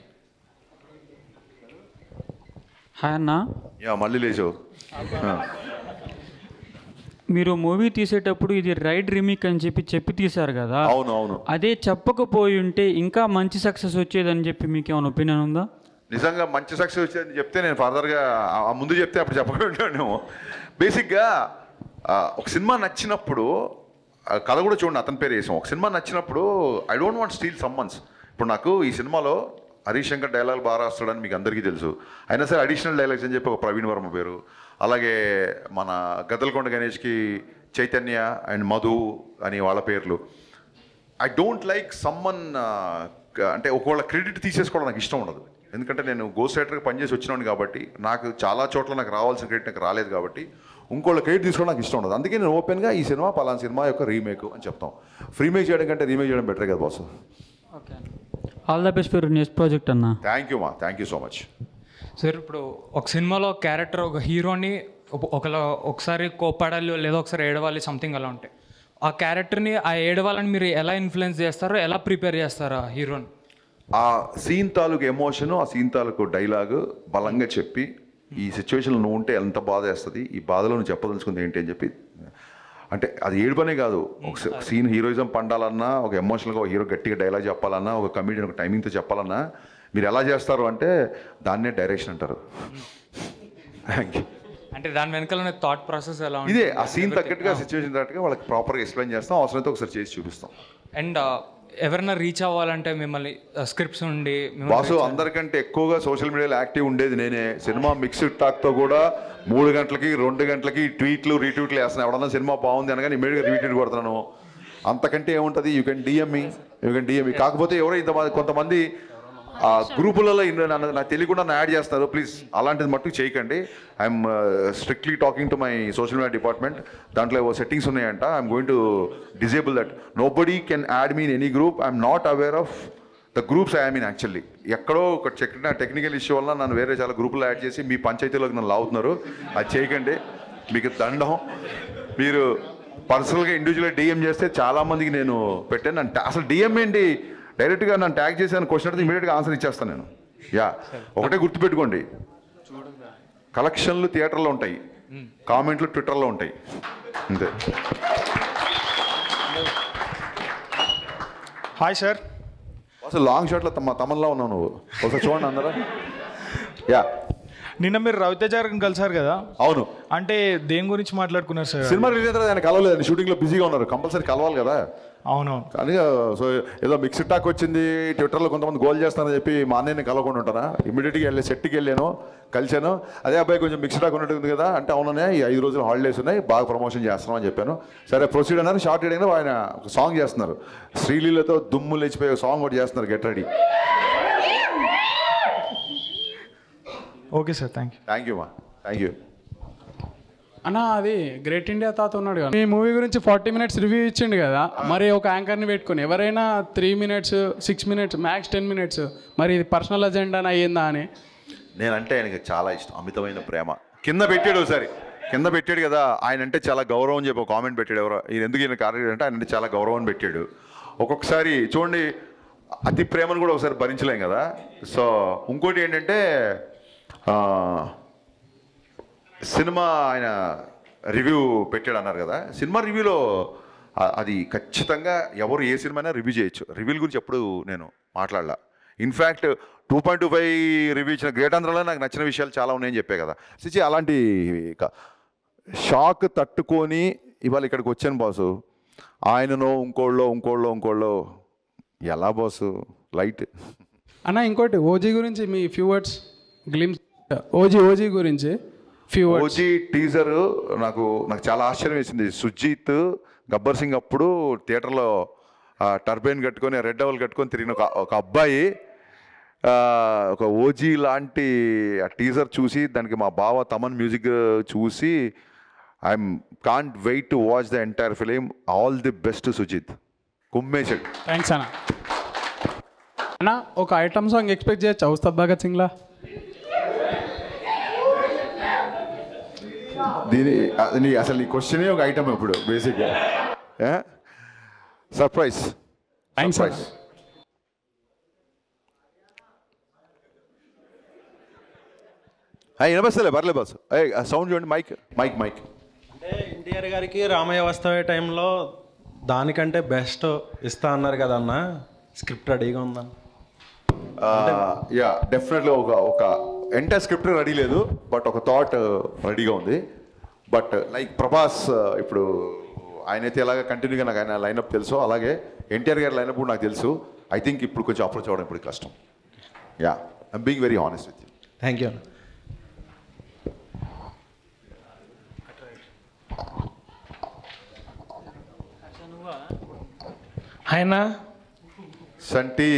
hi అన్న యా మళ్ళీ లేచావు ఆ. మీరు మూవీ తీసేటప్పుడు ఇది రైడ్ రిమిక్ అని చెప్పి చెప్పి తీశారు కదా అవును అవును అదే చెప్పకపోయి ఉంటే ఇంకా మంచి సక్సెస్ వచ్చేదని చెప్పి మీకు ఏమైనా ఒపీనియన్ ఉందా నిజంగా మంచి సక్సెస్ వచ్చేదని చెప్తే నేను ఫర్దర్గా ఆ ముందు చెప్తే అప్పుడు చెప్పకుండా బేసిక్గా ఆ, ఒక సినిమా నచ్చినప్పుడు ఆ కథ కూడా చూడండి అతని పేరు వేసాం ఒక సినిమా నచ్చినప్పుడు I don't want steal summons ఇప్పుడు నాకు ఈ సినిమాలో హరీష్ శంకర్ డైలాగ్ బాగా రాస్తాడని మీకు అందరికీ తెలుసు అయినా సరే అడిషనల్ డైలాగ్స్ అని చెప్పి ఒక ప్రవీణ్ వర్మ పేరు అలాగే మన గద్దలకొండ గణేష్కి చైతన్య అండ్ మధు అని వాళ్ళ పేర్లు ఐ డోంట్ లైక్ సమ్మన్ అంటే ఒకవేళ క్రెడిట్ తీసేసుకోవడం నాకు ఇష్టం ఉండదు ఎందుకంటే నేను గోస్ట్ రైటర్గా పనిచేసి వచ్చినాను కాబట్టి నాకు చాలా చోట్ల నాకు రావాల్సిన క్రెడిట్ నాకు రాలేదు కాబట్టి ఇంకోళ్ళ క్రెడిట్ తీసుకోవడం నాకు ఇష్టం ఉండదు అందుకే నేను ఓపెన్గా ఈ సినిమా పలానా సినిమా యొక్క రీమేక్ అని చెప్తాం ఫ్రీమేక్ చేయడం కంటే రీమేక్ చేయడం బెటర్ కదా boss all the best for next project అన్న థ్యాంక్ యూ మా thank you so much sir ఇప్పుడు ఒక సినిమాలో క్యారెక్టర్ ఒక హీరోని ఒక- ఒకలా ఒకసారి కోపాడాలి లేదా ఒకసారి ఏడవాలి సంథింగ్ అలా ఉంటాయి ఆ క్యారెక్టర్ని ఆ ఏడవాలని మీరు ఎలా ఇన్ఫ్లుయెన్స్ చేస్తారో ఎలా ప్రిపేర్ చేస్తారో ఆ హీరోని ఆ సీన్ తాలూకు ఎమోషన్ ఆ సీన్ తాలూకు డైలాగ్ బలంగా చెప్పి ఈ సిచ్యువేషన్లో నువ్వు ఉంటే ఎంత బాధ వేస్తుంది ఈ బాధలో నువ్వు చెప్పదలుచుకుంది ఏంటి అని చెప్పి అంటే అది ఏడుపనే కాదు ఒక సీన్ హీరోయిజం పండాలన్నా ఒక ఎమోషనల్గా ఒక హీరో గట్టిగా డైలాగ్ చెప్పాలన్నా ఒక కమిడియన్ ఒక టైమింగ్తో చెప్పాలన్నా మీరు ఎలా చేస్తారు అంటే దాన్నే డైరెక్షన్ అంటారు థ్యాంక్ యూ అంటే దాని వెనకాల థాట్ ప్రాసెస్ ఎలా ఇదే ఆ సీన్ తగ్గట్టుగా సిచ్యువేషన్ తగ్గట్టుగా వాళ్ళకి ప్రాపర్గా ఎక్స్ప్లెయిన్ చేస్తాం అవసరమైతే ఒకసారి చేసి చూపిస్తాం అండ్ ఎవరైనా రీచ్ అవ్వాలంటే మిమ్మల్ని స్క్రిప్ట్స్ ఉండి మిమ్మల్ని బాసు reach- అందరికంటే ఎక్కువగా సోషల్ మీడియాలో యాక్టివ్ ఉండేది నేనే సినిమా మిక్స్డ్ టాక్తో కూడా మూడు గంటలకి రెండు గంటలకి ట్వీట్లు రీట్వీట్లు వేస్తున్నాను ఎవడన్నా సినిమా బాగుంది అనగానే ఇమీడియట్గా రీట్వీట్ కొడుతున్నాను అంతకంటే ఏముంటుంది you can DM me you can DM me కాకపోతే ఎవరో ఇంతమంది కొంతమంది ఆ గ్రూపులలో ఇన్న- నన్ను నాకు తెలియకుండా నన్ను యాడ్ చేస్తారు ప్లీజ్ అలాంటిది మట్టుకు చేయకండి I'm strictly talking to my social media department దాంట్లో ఏవో సెట్టింగ్స్ ఉన్నాయంట I'm going to disable that nobody can add me in any group I'm not aware of the groups I mean actually ఎక్కడో ఒక చెక్కిన technical issue వల్ల నన్ను వేరే చాలా గ్రూపులో యాడ్ చేసి మీ పంచాయతీలోకి నన్ను లాగుతున్నారు అది చేయకండి మీకు దండం మీరు పర్సనల్గా ఇండివిజువల్గా డిఎం చేస్తే చాలామందికి నేను పెట్టాను నన్ను ta- అసలు డిఎం ఏంటి డైరెక్ట్గా నన్ను ట్యాగ్ చేశాను క్వశ్చన్ అడిగితే ఇమీడియట్గా ఆన్సర్ ఇచ్చేస్తాను నేను యా ఒకటే గుర్తుపెట్టుకోండి కలెక్షన్లు థియేటర్లో ఉంటాయి కామెంట్లు ట్విట్టర్లో ఉంటాయి అంతే హాయ్ సార్ అసలు లాంగ్ షాట్లో తమ తమన్లో ఉన్నావు నువ్వు ఒకసారి చూడండి అందరూ యా నిన్న మీరు రవితేజ గారిని కలిసారు కదా అవును అంటే దేని గురించి మాట్లాడుకున్నారు సార్ సినిమా రిలీజ్ అయితే ఆయన కలవలేదు షూటింగ్లో బిజీగా ఉన్నారు కంపల్సరీ కలవాలి కదా అవునవును కానీ సో ఏదో మిక్స్డ్ టాక్ వచ్చింది ట్విట్టర్లో కొంతమంది గోల్ చేస్తానని చెప్పి మా అన్నయ్యని కలవకుండా ఉంటానా ఇమీడియట్గా వెళ్ళి సెట్కి వెళ్ళాను కలిశాను అదే అబ్బాయి కొంచెం మిక్స్డ్ టాక్ ఉన్నట్టుంది కదా అంటే అవుననే ఈ ఐదు రోజులు హాలిడేస్ ఉన్నాయి బాగా ప్రమోషన్ చేస్తున్నాం అని చెప్పాను సరే ప్రొసీడ్ అన్నారు షార్ట్ అడిగిన ఆయన ఒక సాంగ్ చేస్తున్నారు శ్రీలీలతో దుమ్ము లేచిపోయే సాంగ్ ఒకటి చేస్తున్నారు get ready okay sir thank you thank you మా థ్యాంక్ యూ అన్న అది గ్రేట్ ఇండియా తాత ఉన్నాడు కదా ఈ మూవీ గురించి ఫార్టీ మినిట్స్ రివ్యూ ఇచ్చిండు కదా మరి ఒక యాంకర్ని పెట్టుకుని ఎవరైనా three minutes six minutes max ten minutes మరి ఇది పర్సనల్ అజెండా అయ్యిందా అని నేనంటే ఆయనకి చాలా ఇష్టం అమితమైన ప్రేమ కింద పెట్టాడు ఒకసారి కింద పెట్టాడు కదా ఆయన అంటే చాలా గౌరవం అని చెప్పి ఒక కామెంట్ పెట్టాడు ఎవరో ఈయన ఎందుకు ఈయన కార్యక్రమం అంటే ఆయన అంటే చాలా గౌరవం అని పెట్టాడు ఒక్కొక్కసారి చూడండి అతి ప్రేమను కూడా ఒకసారి భరించలేం కదా సో ఇంకోటి ఏంటంటే ఆ, సినిమా ఆయన రివ్యూ పెట్టాడు అన్నారు కదా సినిమా రివ్యూలో ఆ- అది ఖచ్చితంగా ఎవరు ఏ సినిమా రివ్యూ చేయొచ్చు రివ్యూల గురించి ఎప్పుడు నేను మాట్లాడలా in fact two point two five review ఇచ్చిన గ్రేట్ ఆంధ్రలో నాకు నచ్చిన విషయాలు చాలా ఉన్నాయని చెప్పే కదా సిచి అలాంటి క- షాక్ తట్టుకొని ఇవాళ ఇక్కడికి వచ్చాను బాసు ఆయననో ఇంకోళ్ళో ఇంకోళ్ళో ఇంకోళ్ళో ఎలా బాసు లైట్ అన్న ఇంకోటి ఓజీ గురించి మీ few words glimpse OG OG గురించి Few words. ఓజీ టీజర్ నాకు నాకు చాలా ఆశ్చర్యం వేసింది సుజీత్ గబ్బర్ సింగ్ అప్పుడు థియేటర్లో టర్బైన్ కట్టుకొని రెడ్ డవల్ కట్టుకొని తిరిగిన ఒక ఒక అబ్బాయి ఆ, ఒక ఓజీ లాంటి ఆ టీజర్ చూసి దానికి మా బావ తమన్ మ్యూజిక్ చూసి I'm can't wait to watch the entire film all the best Sujeeth కుమ్మేశాడు థ్యాంక్స్ అన్న అన్న ఒక ఐటమ్ సాంగ్ ఎక్స్పెక్ట్ చేయొచ్చా ఉస్తాద్ భగత్ సింగ్లా దీని అది నీ అసలు నీ క్వశ్చనే ఒక ఐటమ్ ఇప్పుడు బేసిక్గా సర్ప్రైజ్ థ్యాంక్స్ సర్ప్రైజ్ వినపస్తలే పర్లేదు బాస్ సౌండ్ చూడండి మైక్ మైక్ మైక్ అంటే ఎన్టీఆర్ గారికి రామయ్య వస్తావే టైంలో దానికంటే బెస్ట్ ఇస్తా అన్నారు కదా అన్న స్క్రిప్ట్ రెడీగా ఉందన్న యా డెఫినెట్గా ఒక ఒక ఎంటైర్ స్క్రిప్ట్ రెడీ లేదు బట్ ఒక థాట్ రెడీగా ఉంది బట్ లైక్ ప్రభాస్ uh, ఇప్పుడు ఆయనైతే ఎలాగ కంటిన్యూగా నాకు ఆయన లైనప్ తెలుసు అలాగే ఎన్టీఆర్ గారి లైనప్ కూడా నాకు తెలుసు ఐ థింక్ ఇప్పుడు కొంచెం అప్రోచ్ అవ్వడం ఇప్పుడు కష్టం yeah I'm being very honest with you thank you అన్న ఆయన సంటి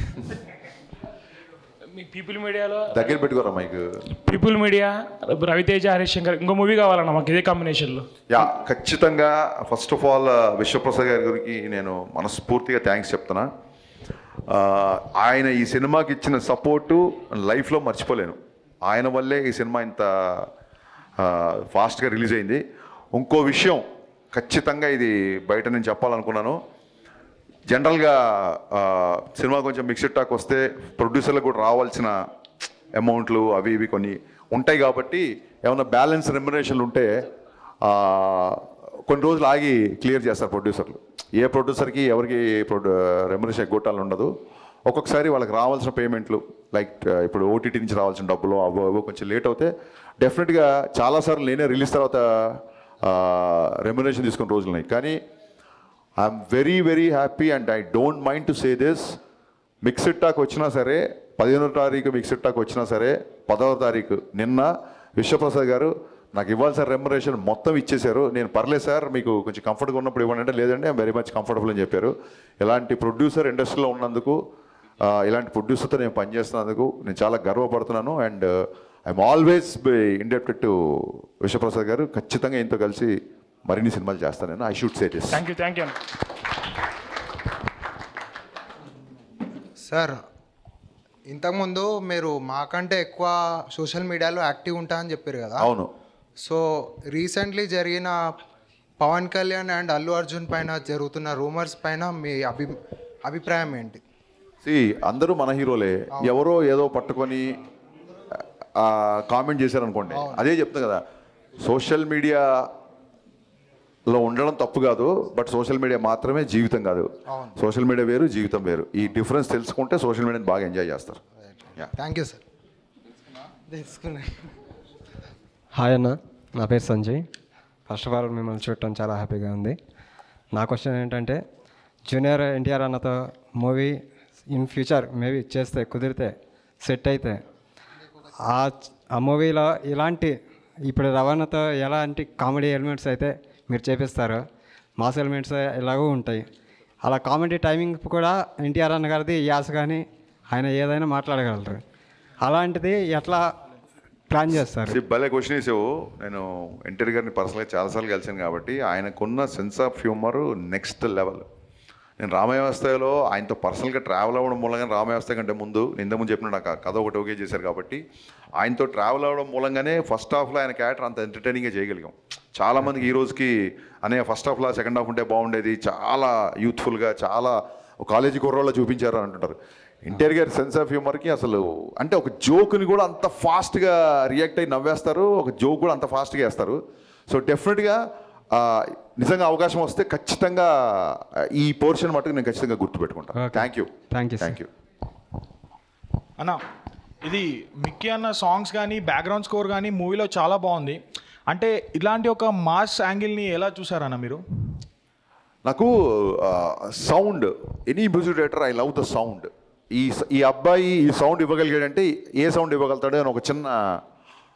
మీ పీపుల్ మీడియాలో దగ్గర పెట్టుకోరా mic people media Raviteja Harish Shankar ఇంకో మూవీ కావాలన్న మాకు ఇదే కాంబినేషన్లో యా ఖచ్చితంగా ఫస్ట్ ఆఫ్ ఆల్ విశ్వప్రసాద్ గారి గురికి నేను మనస్ఫూర్తిగా థ్యాంక్స్ చెప్తున్నా ఆ, ఆయన ఈ సినిమాకి ఇచ్చిన సపోర్టు లైఫ్లో మర్చిపోలేను ఆయన వల్లే ఈ సినిమా ఇంత ఫాస్ట్గా రిలీజ్ అయింది ఇంకో విషయం ఖచ్చితంగా ఇది బయట నేను చెప్పాలనుకున్నాను జనరల్గా ఆ, సినిమా కొంచెం మిక్స్డ్ టాక్ వస్తే ప్రొడ్యూసర్లకు కూడా రావాల్సిన అమౌంట్లు అవి ఇవి కొన్ని ఉంటాయి కాబట్టి ఏమైనా బ్యాలెన్స్ రెమ్యునరేషన్లు ఉంటే ఆ, కొన్ని రోజులు ఆగి క్లియర్ చేస్తారు ప్రొడ్యూసర్లు ఏ ప్రొడ్యూసర్కి ఎవరికి ప్రొడ్యూ రెమ్యునరేషన్ ఎగ్గొట్టాలని ఉండదు ఒక్కొక్కసారి వాళ్ళకి రావాల్సిన పేమెంట్లు లైక్ ఇప్పుడు ఓటీటీ నుంచి రావాల్సిన డబ్బులు అవో అవో కొంచెం లేట్ అవుతే డెఫినెట్గా చాలాసార్లు నేనే రిలీజ్ తర్వాత రెమ్యునరేషన్ తీసుకున్న రోజులు ఉన్నాయి కానీ I'm very very happy and I don't mind to say this mixed talk వచ్చినా సరే పదిహేనో తారీఖు మిక్స్డ్ టాక్ వచ్చినా సరే పదవ తారీఖు నిన్న విశ్వప్రసాద్ గారు నాకు ఇవ్వాల్సిన రెమ్యునరేషన్ మొత్తం ఇచ్చేశారు నేను పర్లేదు సార్ మీకు కొంచెం కంఫర్ట్గా ఉన్నప్పుడు ఇవ్వండి అంటే లేదండి ఐమ్ వెరీ మచ్ కంఫర్టబుల్ అని చెప్పారు ఇలాంటి ప్రొడ్యూసర్ ఇండస్ట్రీలో ఉన్నందుకు ఆ, ఇలాంటి ప్రొడ్యూసర్తో నేను పనిచేస్తున్నందుకు నేను చాలా గర్వపడుతున్నాను and I'm always indebted to Vishwaprasad గారు ఖచ్చితంగా ఇంతో కలిసి మరిన్ని సినిమాలు చేస్తాను నేను I should say this thank you thank you అన్న సార్ ఇంతకుముందు మీరు మాకంటే ఎక్కువ సోషల్ మీడియాలో యాక్టివ్ ఉంటా అని చెప్పారు కదా అవును సో రీసెంట్లీ జరిగిన పవన్ కళ్యాణ్ అండ్ అల్లు అర్జున్ పైన జరుగుతున్న రూమర్స్ పైన మీ అభి అభిప్రాయం ఏంటి సి అందరూ మన హీరోలే ఎవరో ఏదో పట్టుకొని కామెంట్ చేశారనుకోండి అదే చెప్తున్నా కదా సోషల్ మీడియాలో ఉండడం తప్పు కాదు బట్ సోషల్ మీడియా మాత్రమే జీవితం కాదు సోషల్ మీడియా వేరు జీవితం వేరు ఈ డిఫరెన్స్ తెలుసుకుంటే సోషల్ మీడియాని బాగా ఎంజాయ్ చేస్తారు థ్యాంక్ యూ సార్ తెలుసుకున్నా హాయ్ అన్న నా పేరు సంజయ్ ఫస్ట్ ఆఫ్ ఆల్ మిమ్మల్ని చూడటం చాలా హ్యాపీగా ఉంది నా క్వశ్చన్ ఏంటంటే జూనియర్ ఎన్టీఆర్ అన్నతో మూవీ ఇన్ ఫ్యూచర్ మేబీ చేస్తే కుదిరితే సెట్ అయితే ఆ ఆ మూవీలో ఇలాంటి ఇప్పుడు రవాణాతో ఎలాంటి కామెడీ ఎలిమెంట్స్ అయితే మీరు చేపిస్తారో మాస్ ఎలిమెంట్స్ ఎలాగో ఉంటాయి అలా కామెడీ టైమింగ్ కూడా ఎన్టీఆర్ అన్న గారిది యాస కానీ ఆయన ఏదైనా మాట్లాడగలరు అలాంటిది ఎట్లా ప్లాన్ చేస్తారు See, భలే క్వశ్చన్ వేసావు నేను ఎన్టీఆర్ గారిని పర్సనల్గా చాలాసార్లు కలిసాను కాబట్టి ఆయనకున్న sense of humour next level నేను రామవ్యవస్థలో ఆయనతో పర్సనల్గా ట్రావెల్ అవ్వడం మూలంగా రామవ్యవస్థ కంటే ముందు నేను ఇంతకుముందు చెప్పిన నాకు ఆ కథ ఒకటి ఓకే చేశారు కాబట్టి ఆయనతో ట్రావెల్ అవ్వడం మూలంగానే ఫస్ట్ హాఫ్లో ఆయన క్యారెక్టర్ అంత ఎంటర్టైనింగ్గా చేయగలిగాం చాలామందికి ఈ రోజుకి అనే ఫస్ట్ హాఫ్లో సెకండ్ హాఫ్ ఉంటే బాగుండేది చాలా యూత్ఫుల్గా చాలా ఒక కాలేజీ కుర్రోళ్ళ చూపించారు అని అంటుంటారు ఎన్టీఆర్ గారి సెన్స్ ఆఫ్ హ్యూమర్కి అసలు అంటే ఒక జోక్ని కూడా అంత ఫాస్ట్గా రియాక్ట్ అయ్యి నవ్వేస్తారు ఒక జోక్ కూడా అంత ఫాస్ట్గా వేస్తారు సో డెఫినెట్గా ఆ, నిజంగా అవకాశం వస్తే ఖచ్చితంగా ఆ, ఈ పోర్షన్ మటుకు నేను ఖచ్చితంగా గుర్తుపెట్టుకుంటాను thank you thank you thank you అన్న ఇది మిక్కీ అన్న సాంగ్స్ కానీ బ్యాక్గ్రౌండ్ స్కోర్ కానీ మూవీలో చాలా బాగుంది అంటే ఇలాంటి ఒక మాస్ యాంగిల్ని ఎలా చూసారన్న మీరు నాకు sound any music director I love the sound ఈ స- ఈ అబ్బాయి ఈ సౌండ్ ఇవ్వగలిగాడంటే ఏ సౌండ్ ఇవ్వగలుగుతాడు అని ఒక చిన్న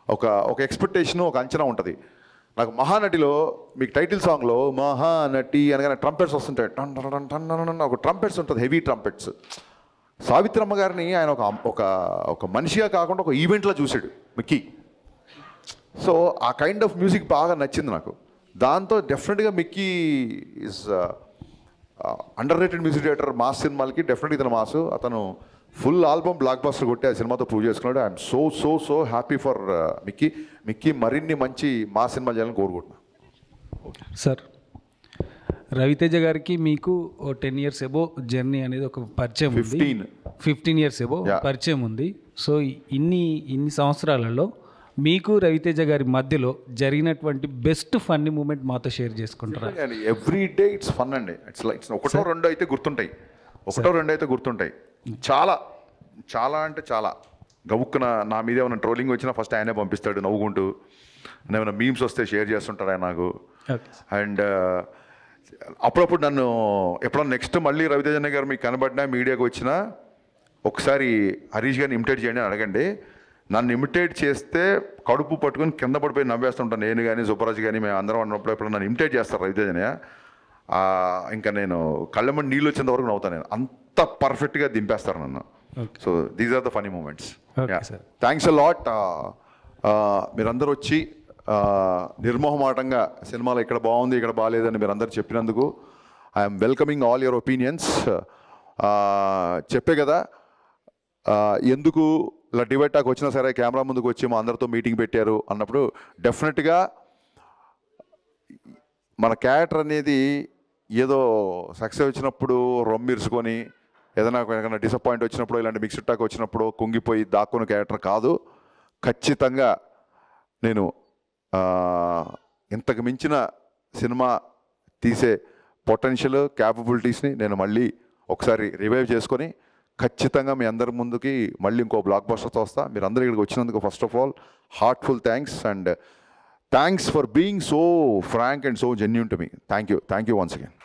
ఒక ఒక ఎక్స్పెక్టేషన్ ఒక అంచనా ఉంటుంది నాకు మహానటిలో మీకు టైటిల్ సాంగ్లో మహానటి అనగానే ట్రంపెట్స్ వస్తుంటాయి టన్ టన్ టన్ టన్ టన్ టన్ ఒక ట్రంపెట్స్ ఉంటుంది హెవీ ట్రంపెట్స్ సావిత్రమ్మ గారిని ఆయన ఒక ఒక ఒక మనిషిగా కాకుండా ఒక ఈవెంట్లో చూశాడు మిక్కీ సో ఆ కైండ్ ఆఫ్ మ్యూజిక్ బాగా నచ్చింది నాకు దాంతో డెఫినెట్గా Mickey is underrated music director mass సినిమాలకి డెఫినెట్గా ఇతను మాస్ అతను ఫుల్ ఆల్బమ్ బ్లాక్ బాస్టర్ కొట్టి ఆ సినిమాతో ప్రూవ్ చేసుకున్నాడు I'm so so so happy for Mickey Mickey మరిన్ని మంచి మా సినిమాలు చేయాలని కోరుకుంటున్నాను సార్ రవితేజ గారికి మీకు ఓ టెన్ ఇయర్స్ ఎబో జర్నీ అనేది ఒక పరిచయం ఉంది 15. ఫిఫ్టీన్ ఇయర్స్ ఎబో పరిచయం ఉంది సో ఇన్ని ఇన్ని సంవత్సరాలలో మీకు రవితేజ గారి మధ్యలో జరిగినటువంటి బెస్ట్ ఫన్నీ మూమెంట్ మాతో షేర్ చేసుకుంటారా ఎవ్రీ డే ఇట్స్ ఫన్ అండి ఇట్స్ లైక్ ఒకటో రెండో అయితే గుర్తుంటాయి ఒకటో రెండో అయితే గుర్తుంటాయి చాలా చాలా అంటే చాలా గవుక్కున నా మీద ఏమైనా ట్రోలింగ్ వచ్చినా ఫస్ట్ ఆయనే పంపిస్తాడు నవ్వుకుంటూ ఏమైనా మీమ్స్ వస్తే షేర్ చేస్తుంటాడు ఆయన నాకు అండ్ అప్పుడప్పుడు నన్ను ఎప్పుడన్నా నెక్స్ట్ మళ్ళీ రవితేజన్న గారు మీకు కనబడినా మీడియాకి వచ్చినా ఒకసారి హరీష్ గారిని ఇమిటేట్ చేయండి అని అడగండి నన్ను ఇమిటేట్ చేస్తే కడుపు పట్టుకొని కింద పడిపోయి నవ్వేస్తుంటాను నేను కానీ సుబ్బరాజు కానీ మేము అందరం అన్నప్పుడు ఎప్పుడు నన్ను ఇమిటేట్ చేస్తారు రవితేజనయ్య ఆ, ఇంకా నేను కళ్ళెమ్మడి నీళ్ళు వచ్చేంత వరకు నవ్వుతాను నేను అంత పర్ఫెక్ట్గా దింపేస్తారు నన్ను so these are the funny moments thanks a lot మీరందరూ వచ్చి ఆ, నిర్మోహమాటంగా సినిమాలో ఇక్కడ బాగుంది ఇక్కడ బాగాలేదని మీరందరూ చెప్పినందుకు I'm welcoming all your opinions చెప్పే కదా ఆ, ఎందుకు ఇలా డివైడ్ టాక్ వచ్చినా సరే కెమెరా ముందుకు వచ్చి మా అందరితో మీటింగ్ పెట్టారు అన్నప్పుడు డెఫినెట్గా మన క్యారెక్టర్ అనేది ఏదో సక్సెస్ వచ్చినప్పుడు రొమ్మిర్చుకొని ఏదైనా ఏదైనా డిసప్పాయింట్ వచ్చినప్పుడు ఇలాంటి మిక్స్డ్ టాక్ వచ్చినప్పుడు కుంగిపోయి దాక్కున్న క్యారెక్టర్ కాదు ఖచ్చితంగా నేను ఆ, ఇంతకు మించిన సినిమా తీసే పొటెన్షియల్ క్యాపబిలిటీస్ని నేను మళ్ళీ ఒకసారి రివైవ్ చేసుకొని ఖచ్చితంగా మీ అందరి ముందుకి మళ్ళీ ఇంకో బ్లాక్ బస్టర్తో వస్తా మీరు అందరూ ఇక్కడికి వచ్చినందుకు first of all heartful thanks and thanks for being so frank and so genuine to me thank you thank you once again